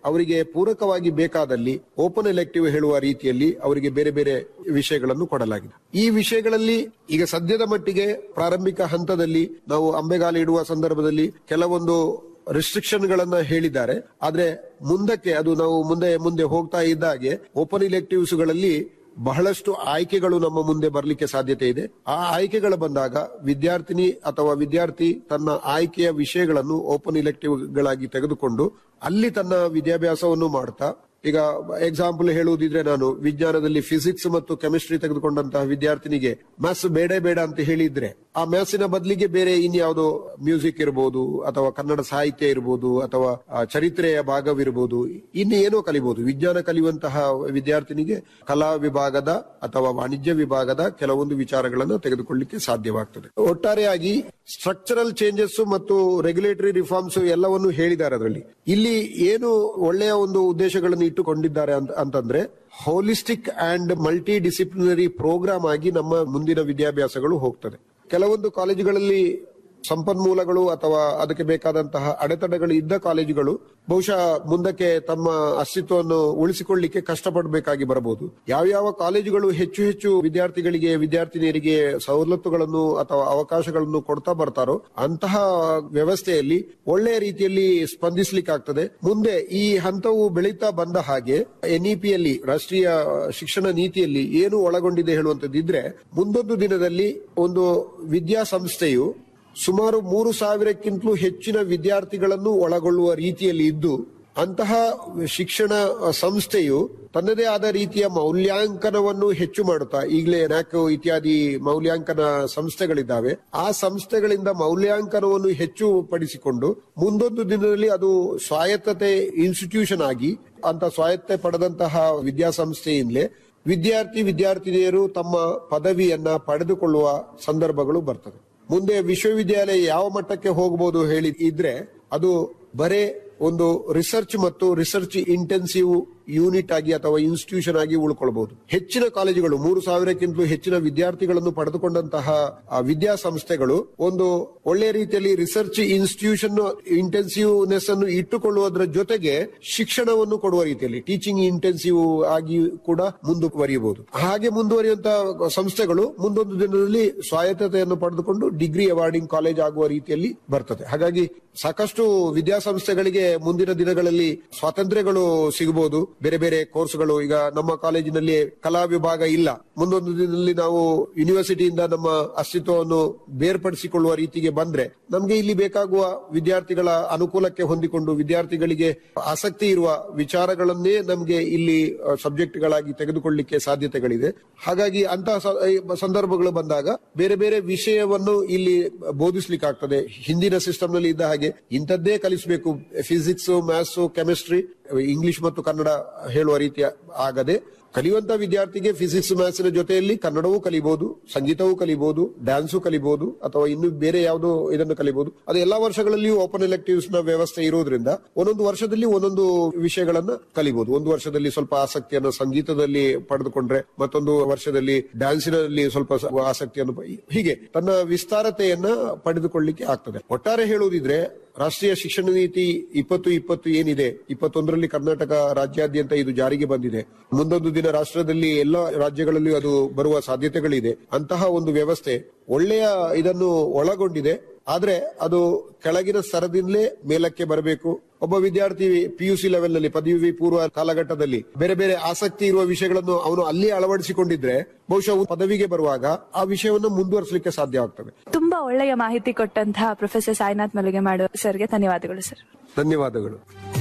ಅವರಿಗೆ ಪೂರಕವಾಗಿ ಬೇಕಾದಲ್ಲಿ ಓಪನ್ ಎಲೆಕ್ಟಿವ್ ಹೇಳುವ ರೀತಿಯಲ್ಲಿ ಅವರಿಗೆ ಬೇರೆ ಬೇರೆ ವಿಷಯಗಳನ್ನು ಕೊಡಲಾಗಿದೆ ಈ ವಿಷಯಗಳಲ್ಲಿ ಈಗ ಸದ್ಯದ ಮಟ್ಟಿಗೆ ಪ್ರಾರಂಭಿಕ ಹಂತದಲ್ಲಿ ನಾವು ಅಂಬೆಗಾಲು ಇಡುವ ಸಂದರ್ಭದಲ್ಲಿ ಕೆಲವೊಂದು ರಿಸ್ಟ್ರಿಕ್ಷನ್ ಗಳನ್ನ ಹೇಳಿದ್ದಾರೆ ಆದ್ರೆ ಮುಂದಕ್ಕೆ ಅದು ನಾವು ಮುಂದೆ ಮುಂದೆ ಹೋಗ್ತಾ ಇದ್ದಾಗೆ ಓಪನ್ ಇಲೆಕ್ಟಿವ್ಸ್ ಗಳಲ್ಲಿ ಬಹಳಷ್ಟು ಆಯ್ಕೆಗಳು ನಮ್ಮ ಮುಂದೆ ಬರಲಿಕ್ಕೆ ಸಾಧ್ಯತೆ ಇದೆ ಆ ಆಯ್ಕೆಗಳು ಬಂದಾಗ ವಿದ್ಯಾರ್ಥಿನಿ ಅಥವಾ ವಿದ್ಯಾರ್ಥಿ ತನ್ನ ಆಯ್ಕೆಯ ವಿಷಯಗಳನ್ನು ಓಪನ್ ಇಲೆಕ್ಟಿವ್ ಗಳಾಗಿ ತೆಗೆದುಕೊಂಡು ಅಲ್ಲಿ ತನ್ನ ವಿದ್ಯಾಭ್ಯಾಸವನ್ನು ಮಾಡ್ತಾ ಈಗ ಎಕ್ಸಾಂಪಲ್ ಹೇಳುವುದಿದ್ರೆ ನಾನು ವಿಜ್ಞಾನದಲ್ಲಿ ಫಿಸಿಕ್ಸ್ ಮತ್ತು ಕೆಮಿಸ್ಟ್ರಿ ತೆಗೆದುಕೊಂಡಂತಹ ವಿದ್ಯಾರ್ಥಿನಿಗೆ ಮ್ಯಾಥ್ಸ್ ಬೇಡ ಬೇಡ ಅಂತ ಹೇಳಿದ್ರೆ ಆ ಮ್ಯಾಥ್ಸಿನ ಬದಲಿಗೆ ಬೇರೆ ಇನ್ಯಾವುದೋ ಮ್ಯೂಸಿಕ್ ಇರಬಹುದು ಅಥವಾ ಕನ್ನಡ ಸಾಹಿತ್ಯ ಇರಬಹುದು ಅಥವಾ ಆ, ಚರಿತ್ರೆಯ ಭಾಗವಿರಬಹುದು ಇನ್ನು ಏನೋ ಕಲಿಬಹುದು ವಿಜ್ಞಾನ ಕಲಿಯುವಂತಹ ವಿದ್ಯಾರ್ಥಿನಿಗೆ ಕಲಾ ವಿಭಾಗದ ಅಥವಾ ವಾಣಿಜ್ಯ ವಿಭಾಗದ ಕೆಲವೊಂದು ವಿಚಾರಗಳನ್ನು ತೆಗೆದುಕೊಳ್ಳಿಕ್ಕೆ ಸಾಧ್ಯವಾಗ್ತದೆ ಒಟ್ಟಾರೆಯಾಗಿ ಸ್ಟ್ರಕ್ಚರಲ್ ಚೇಂಜಸ್ ಮತ್ತು ರೆಗ್ಯುಲೇಟರಿ ರಿಫಾರ್ಮ್ಸ್ ಎಲ್ಲವನ್ನು ಹೇಳಿದ್ದಾರೆ ಅದರಲ್ಲಿ ಇಲ್ಲಿ ಏನು ಒಳ್ಳೆಯ ಒಂದು ಉದ್ದೇಶಗಳನ್ನು ಇಟ್ಟುಕೊಂಡಿದ್ದಾರೆ ಅಂತ ಅಂತಂದ್ರೆ holistic and multi disciplinary program ಆಗಿ ನಮ್ಮ ಮುಂದಿನ ವಿದ್ಯಾಭ್ಯಾಸಗಳು ಹೋಗ್ತದೆ ಕೆಲವೊಂದು ಕಾಲೇಜುಗಳಲ್ಲಿ ಸಂಪನ್ಮೂಲಗಳು ಅಥವಾ ಅದಕ್ಕೆ ಬೇಕಾದಂತಹ ಅಡೆತಡೆಗಳು ಇದ್ದ ಕಾಲೇಜುಗಳು ಬಹುಶಃ ಮುಂದಕ್ಕೆ ತಮ್ಮ ಅಸ್ತಿತ್ವವನ್ನು ಉಳಿಸಿಕೊಳ್ಳಿಕ್ಕೆ ಕಷ್ಟಪಡಬೇಕಾಗಿ ಬರಬಹುದು ಯಾವ್ಯಾವ ಕಾಲೇಜುಗಳು ಹೆಚ್ಚು ಹೆಚ್ಚು ವಿದ್ಯಾರ್ಥಿಗಳಿಗೆ ವಿದ್ಯಾರ್ಥಿನಿಯರಿಗೆ ಸವಲತ್ತುಗಳನ್ನು ಅಥವಾ ಅವಕಾಶಗಳನ್ನು ಕೊಡ್ತಾ ಬರ್ತಾರೋ ಅಂತಹ ವ್ಯವಸ್ಥೆಯಲ್ಲಿ ಒಳ್ಳೆಯ ರೀತಿಯಲ್ಲಿ ಸ್ಪಂದಿಸಲಿಕ್ಕಾಗ್ತದೆ ಮುಂದೆ ಈ ಹಂತವು ಬೆಳೀತಾ ಬಂದ ಹಾಗೆ ಎನ್ಇಪಿಯಲ್ಲಿ ರಾಷ್ಟ್ರೀಯ ಶಿಕ್ಷಣ ನೀತಿಯಲ್ಲಿ ಏನು ಒಳಗೊಂಡಿದೆ ಹೇಳುವಂತದ್ದಿದ್ರೆ ಮುಂದೊಂದು ದಿನದಲ್ಲಿ ಒಂದು ವಿದ್ಯಾಸಂಸ್ಥೆಯು ಸುಮಾರು ಮೂರು ಸಾವಿರಕ್ಕಿಂತಲೂ ಹೆಚ್ಚಿನ ವಿದ್ಯಾರ್ಥಿಗಳನ್ನು ಒಳಗೊಳ್ಳುವ ರೀತಿಯಲ್ಲಿ ಇದ್ದು ಅಂತಹ ಶಿಕ್ಷಣ ಸಂಸ್ಥೆಯು ತನ್ನದೇ ಆದ ರೀತಿಯ ಮೌಲ್ಯಾಂಕನವನ್ನು ಹೆಚ್ಚು ಮಾಡುತ್ತಾ ಈಗಲೇ ನ್ಯಾಕ್ ಇತ್ಯಾದಿ ಮೌಲ್ಯಾಂಕನ ಸಂಸ್ಥೆಗಳಿದ್ದಾವೆ ಆ ಸಂಸ್ಥೆಗಳಿಂದ ಮೌಲ್ಯಾಂಕನವನ್ನು ಹೆಚ್ಚು ಪಡಿಸಿಕೊಂಡು ಮುಂದೊಂದು ದಿನದಲ್ಲಿ ಅದು ಸ್ವಾಯತ್ತತೆ ಇನ್ಸ್ಟಿಟ್ಯೂಷನ್ ಆಗಿ ಅಂತ ಸ್ವಾಯತ್ತೆ ಪಡೆದಂತಹ ವಿದ್ಯಾಸಂಸ್ಥೆಯಿಂದಲೇ ವಿದ್ಯಾರ್ಥಿ ವಿದ್ಯಾರ್ಥಿನಿಯರು ತಮ್ಮ ಪದವಿಯನ್ನ ಪಡೆದುಕೊಳ್ಳುವ ಸಂದರ್ಭಗಳು ಬರ್ತದೆ ಮುಂದೆ ವಿಶ್ವವಿದ್ಯಾಲಯ ಯಾವ ಮಟ್ಟಕ್ಕೆ ಹೋಗಬಹುದು ಹೇಳಿ ಇದ್ರೆ ಅದು ಬರೇ ಒಂದು ರಿಸರ್ಚ್ ಮತ್ತು ರಿಸರ್ಚ್ ಇಂಟೆನ್ಸಿವ್ ಯೂನಿಟ್ ಆಗಿ ಅಥವಾ ಇನ್ಸ್ಟಿಟ್ಯೂಷನ್ ಆಗಿ ಉಳ್ಕೊಳ್ಬಹುದು ಹೆಚ್ಚಿನ ಕಾಲೇಜುಗಳು ಮೂರು ಸಾವಿರಕ್ಕಿಂತಲೂ ಹೆಚ್ಚಿನ ವಿದ್ಯಾರ್ಥಿಗಳನ್ನು ಪಡೆದುಕೊಂಡಂತಹ ಆ ವಿದ್ಯಾಸಂಸ್ಥೆಗಳು ಒಂದು ಒಳ್ಳೆಯ ರೀತಿಯಲ್ಲಿ ರಿಸರ್ಚ್ ಇನ್ಸ್ಟಿಟ್ಯೂಷನ್ ಇಂಟೆನ್ಸಿವ್ನೆಸ್ ಅನ್ನು ಇಟ್ಟುಕೊಳ್ಳುವುದರ ಜೊತೆಗೆ ಶಿಕ್ಷಣವನ್ನು ಕೊಡುವ ರೀತಿಯಲ್ಲಿ ಟೀಚಿಂಗ್ ಇಂಟೆನ್ಸಿವ್ ಆಗಿ ಕೂಡ ಮುಂದುವರಿಯಬಹುದು ಹಾಗೆ ಮುಂದುವರಿಯುವಂತಹ ಸಂಸ್ಥೆಗಳು ಮುಂದೊಂದು ದಿನದಲ್ಲಿ ಸ್ವಾಯತ್ತತೆಯನ್ನು ಪಡೆದುಕೊಂಡು ಡಿಗ್ರಿ ಅವಾರ್ಡಿಂಗ್ ಕಾಲೇಜ್ ಆಗುವ ರೀತಿಯಲ್ಲಿ ಬರ್ತದೆ ಹಾಗಾಗಿ ಸಾಕಷ್ಟು ವಿದ್ಯಾಸಂಸ್ಥೆಗಳಿಗೆ ಮುಂದಿನ ದಿನಗಳಲ್ಲಿ ಸ್ವಾತಂತ್ರ್ಯಗಳು ಸಿಗಬಹುದು ಬೇರೆ ಬೇರೆ ಕೋರ್ಸ್ಗಳು ಈಗ ನಮ್ಮ ಕಾಲೇಜಿನಲ್ಲಿ ಕಲಾ ವಿಭಾಗ ಇಲ್ಲ ಮುಂದೊಂದು ದಿನದಲ್ಲಿ ನಾವು ಯೂನಿವರ್ಸಿಟಿಯಿಂದ ನಮ್ಮ ಅಸ್ತಿತ್ವವನ್ನು ಬೇರ್ಪಡಿಸಿಕೊಳ್ಳುವ ರೀತಿಗೆ ಬಂದ್ರೆ ನಮ್ಗೆ ಇಲ್ಲಿ ಬೇಕಾಗುವ ವಿದ್ಯಾರ್ಥಿಗಳ ಅನುಕೂಲಕ್ಕೆ ಹೊಂದಿಕೊಂಡು ವಿದ್ಯಾರ್ಥಿಗಳಿಗೆ ಆಸಕ್ತಿ ಇರುವ ವಿಚಾರಗಳನ್ನೇ ನಮ್ಗೆ ಇಲ್ಲಿ ಸಬ್ಜೆಕ್ಟ್ ಗಳಾಗಿ ತೆಗೆದುಕೊಳ್ಳಿಕ್ಕೆ ಸಾಧ್ಯತೆಗಳಿದೆ ಹಾಗಾಗಿ ಅಂತಹ ಸ- ಈ ಸಂದರ್ಭಗಳು ಬಂದಾಗ ಬೇರೆ ಬೇರೆ ವಿಷಯವನ್ನು ಇಲ್ಲಿ ಬೋಧಿಸ್ಲಿಕ್ಕಾಗ್ತದೆ ಹಿಂದಿನ ಸಿಸ್ಟಮ್ ನಲ್ಲಿ ಇದ್ದ ಹಾಗೆ ಇಂಥದ್ದೇ ಕಲಿಸಬೇಕು ಫಿಸಿಕ್ಸ್ ಮ್ಯಾಥ್ಸ್ ಕೆಮಿಸ್ಟ್ರಿ ಇಂಗ್ಲಿಷ್ ಮತ್ತು ಕನ್ನಡ ಹೇಳುವ ರೀತಿಯ ಆಗದೆ ಕಲಿಯುವಂತ ವಿದ್ಯಾರ್ಥಿಗೆ ಫಿಸಿಕ್ಸ್ ಮ್ಯಾಥ್ಸ್ ಜೊತೆಯಲ್ಲಿ ಕನ್ನಡವೂ ಕಲಿಬಹುದು ಸಂಗೀತವೂ ಕಲಿಬಹುದು ಡ್ಯಾನ್ಸು ಕಲಿಬಹುದು ಅಥವಾ ಇನ್ನು ಬೇರೆ ಯಾವುದೋ ಇದನ್ನು ಕಲಿಬಹುದು ಅದು ಎಲ್ಲಾ ವರ್ಷಗಳಲ್ಲಿಯೂ ಓಪನ್ ಎಲೆಕ್ಟಿವ್ಸ್ ನ ವ್ಯವಸ್ಥೆ ಇರುವುದರಿಂದ ಒಂದೊಂದು ವರ್ಷದಲ್ಲಿ ಒಂದೊಂದು ವಿಷಯಗಳನ್ನ ಕಲಿಬಹುದು ಒಂದು ವರ್ಷದಲ್ಲಿ ಸ್ವಲ್ಪ ಆಸಕ್ತಿಯನ್ನು ಸಂಗೀತದಲ್ಲಿ ಪಡೆದುಕೊಂಡ್ರೆ ಮತ್ತೊಂದು ವರ್ಷದಲ್ಲಿ ಡ್ಯಾನ್ಸಿನಲ್ಲಿ ಸ್ವಲ್ಪ ಸ- ಆಸಕ್ತಿಯನ್ನು ಪ- ಹೀಗೆ ತನ್ನ ವಿಸ್ತಾರತೆಯನ್ನ ಪಡೆದುಕೊಳ್ಳಿಕ್ಕೆ ಆಗ್ತದೆ ಒಟ್ಟಾರೆ ಹೇಳುವುದಿದ್ರೆ ರಾಷ್ಟ್ರೀಯ ಶಿಕ್ಷಣ ನೀತಿ ಇಪ್ಪತ್ತು ಇಪ್ಪತ್ತು ಏನಿದೆ ಇಪ್ಪತ್ತೊಂದರಲ್ಲಿ ಕರ್ನಾಟಕ ರಾಜ್ಯಾದ್ಯಂತ ಇದು ಜಾರಿಗೆ ಬಂದಿದೆ ಮುಂದೊಂದು ದಿನ ರಾಷ್ಟ್ರದಲ್ಲಿ ಎಲ್ಲ ರಾಜ್ಯಗಳಲ್ಲಿಯೂ ಅದು ಬರುವ ಸಾಧ್ಯತೆಗಳಿದೆ ಅಂತಹ ಒಂದು ವ್ಯವಸ್ಥೆ ಒಳ್ಳೆಯ ಇದನ್ನು ಒಳಗೊಂಡಿದೆ ಆದ್ರೆ ಅದು ಕೆಳಗಿನ ಸ್ತರದಿಂದಲೇ ಮೇಲಕ್ಕೆ ಬರಬೇಕು ಒಬ್ಬ ವಿದ್ಯಾರ್ಥಿ ಪಿಯುಸಿ ಲೆವೆಲ್ ನಲ್ಲಿ ಪದವಿ ಪೂರ್ವ ಕಾಲಘಟ್ಟದಲ್ಲಿ ಬೇರೆ ಬೇರೆ ಆಸಕ್ತಿ ಇರುವ ವಿಷಯಗಳನ್ನು ಅವನು ಅಲ್ಲಿ ಅಳವಡಿಸಿಕೊಂಡಿದ್ರೆ ಬಹುಶಃ ಪದವಿಗೆ ಬರುವಾಗ ಆ ವಿಷಯವನ್ನು ಮುಂದುವರಿಸಲಿಕ್ಕೆ ಸಾಧ್ಯ ಆಗ್ತದೆ ತುಂಬಾ ಒಳ್ಳೆಯ ಮಾಹಿತಿ ಕೊಟ್ಟಂತಹ ಪ್ರೊಫೆಸರ್ ಸಾಯಿನಾಥ್ ಮಲಗೆ ಮಾಡೋ ಸರ್ಗೆ ಧನ್ಯವಾದಗಳು ಸರ್ ಧನ್ಯವಾದಗಳು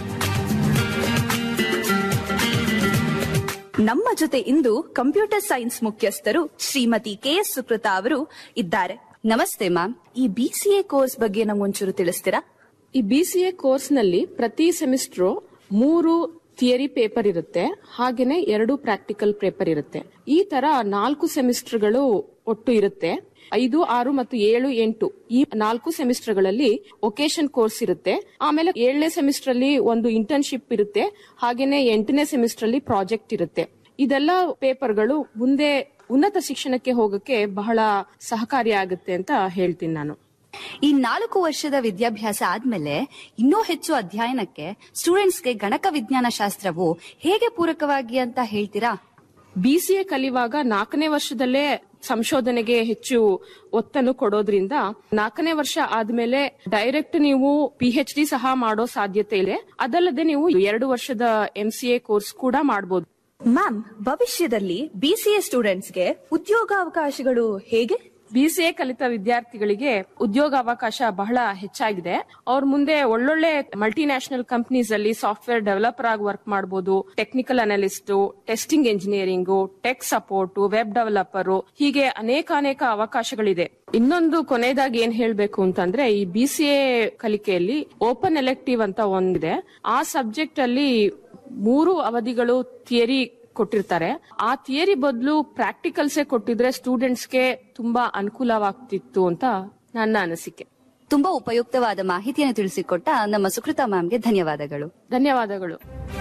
ನಮ್ಮ ಜೊತೆ ಇಂದು ಕಂಪ್ಯೂಟರ್ ಸೈನ್ಸ್ ಮುಖ್ಯಸ್ಥರು ಶ್ರೀಮತಿ ಕೆ ಎಸ್ ಸುಕೃತ ಅವರು ಇದ್ದಾರೆ ನಮಸ್ತೆ ಮ್ಯಾಮ್ ಈ ಬಿಸಿಎ ಕೋರ್ಸ್ ಬಗ್ಗೆ ನಮ್ಗೊಂಚೂರು ತಿಳಿಸ್ತೀರಾ ಈ ಬಿ ಸಿ ಎ ಕೋರ್ಸ್ನಲ್ಲಿ ಪ್ರತಿ ಸೆಮಿಸ್ಟ್ರು ಮೂರು ಥಿಯರಿ ಪೇಪರ್ ಇರುತ್ತೆ ಹಾಗೇನೆ ಎರಡು ಪ್ರಾಕ್ಟಿಕಲ್ ಪೇಪರ್ ಇರುತ್ತೆ ಈ ತರ ನಾಲ್ಕು ಸೆಮಿಸ್ಟರ್ಗಳು ಒಟ್ಟು ಇರುತ್ತೆ ಐದು ಆರು ಮತ್ತು ಏಳು ಎಂಟು ಈ ನಾಲ್ಕು ಸೆಮಿಸ್ಟರ್ಗಳಲ್ಲಿ ಒಕೇಶನ್ ಕೋರ್ಸ್ ಇರುತ್ತೆ ಆಮೇಲೆ ಏಳನೇ ಸೆಮಿಸ್ಟರ್ ಅಲ್ಲಿ ಒಂದು ಇಂಟರ್ನ್ಶಿಪ್ ಇರುತ್ತೆ ಹಾಗೇನೆ ಎಂಟನೇ ಸೆಮಿಸ್ಟರ್ ಅಲ್ಲಿ ಪ್ರಾಜೆಕ್ಟ್ ಇರುತ್ತೆ ಇದೆಲ್ಲ ಪೇಪರ್ಗಳು ಮುಂದೆ ಉನ್ನತ ಶಿಕ್ಷಣಕ್ಕೆ ಹೋಗಕ್ಕೆ ಬಹಳ ಸಹಕಾರಿಯಾಗುತ್ತೆ ಅಂತ ಹೇಳ್ತೀನಿ ನಾನು ಈ ನಾಲ್ಕು ವರ್ಷದ ವಿದ್ಯಾಭ್ಯಾಸ ಆದ್ಮೇಲೆ ಇನ್ನೂ ಹೆಚ್ಚು ಅಧ್ಯಯನಕ್ಕೆ ಸ್ಟೂಡೆಂಟ್ಸ್ಗೆ ಗಣಕ ವಿಜ್ಞಾನ ಶಾಸ್ತ್ರವು ಹೇಗೆ ಪೂರಕವಾಗಿ ಅಂತ ಹೇಳ್ತೀರಾ ಬಿಸಿಎ ಕಲಿಯುವಾಗ ನಾಲ್ಕನೇ ವರ್ಷದಲ್ಲೇ ಸಂಶೋಧನೆಗೆ ಹೆಚ್ಚು ಒತ್ತನ್ನು ಕೊಡೋದ್ರಿಂದ ನಾಲ್ಕನೇ ವರ್ಷ ಆದ್ಮೇಲೆ ಡೈರೆಕ್ಟ್ ನೀವು ಪಿ ಎಚ್ ಡಿ ಸಹ ಮಾಡೋ ಸಾಧ್ಯತೆ ಇದೆ ಅದಲ್ಲದೆ ನೀವು ಎರಡು ವರ್ಷದ ಎಂ ಸಿ ಎ ಕೋರ್ಸ್ ಕೂಡ ಮಾಡಬಹುದು ಮ್ಯಾಮ್ ಭವಿಷ್ಯದಲ್ಲಿ ಬಿಸಿಎ ಸ್ಟೂಡೆಂಟ್ಸ್ಗೆ ಉದ್ಯೋಗಾವಕಾಶಗಳು ಹೇಗೆ ಬಿಸಿಎ ಕಲಿತ ವಿದ್ಯಾರ್ಥಿಗಳಿಗೆ ಉದ್ಯೋಗಾವಕಾಶ ಬಹಳ ಹೆಚ್ಚಾಗಿದೆ ಅವ್ರ ಮುಂದೆ ಒಳ್ಳೊಳ್ಳೆ ಮಲ್ಟಿನ್ಯಾಷನಲ್ ಕಂಪನೀಸ್ ಅಲ್ಲಿ ಸಾಫ್ಟ್ವೇರ್ ಡೆವಲಪರ್ ಆಗಿ ವರ್ಕ್ ಮಾಡಬಹುದು technical analyst testing engineering tech support web developer ಹೀಗೆ ಅನೇಕ ಅನೇಕ ಅವಕಾಶಗಳಿದೆ ಇನ್ನೊಂದು ಕೊನೆಯದಾಗಿ ಏನ್ ಹೇಳ್ಬೇಕು ಅಂತಂದ್ರೆ ಈ ಬಿಸಿಎ ಕಲಿಕೆಯಲ್ಲಿ ಓಪನ್ ಎಲೆಕ್ಟಿವ್ ಅಂತ ಒಂದಿದೆ ಆ ಸಬ್ಜೆಕ್ಟ್ ಅಲ್ಲಿ ಮೂರು ಅವಧಿಗಳು ಥಿಯರಿ ಕೊಟ್ಟಿರ್ತಾರೆ ಆ ಥಿಯರಿ ಬದಲು ಪ್ರಾಕ್ಟಿಕಲ್ಸೇ ಕೊಟ್ಟಿದ್ರೆ ಸ್ಟೂಡೆಂಟ್ಸ್ಗೆ ತುಂಬಾ ಅನುಕೂಲವಾಗ್ತಿತ್ತು ಅಂತ ನನ್ನ ಅನಿಸಿಕೆ ತುಂಬಾ ಉಪಯುಕ್ತವಾದ ಮಾಹಿತಿಯನ್ನು ತಿಳಿಸಿಕೊಟ್ಟ ನಮ್ಮ ಸುಕೃತಾ ಮ್ಯಾಮ್ಗೆ ಧನ್ಯವಾದಗಳು ಧನ್ಯವಾದಗಳು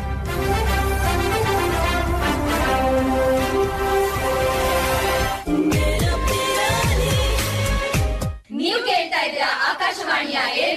ನೀವು ಕೇಳ್ತಾ ಇದ್ದೀರಾ ಆಕಾಶವಾಣಿಯ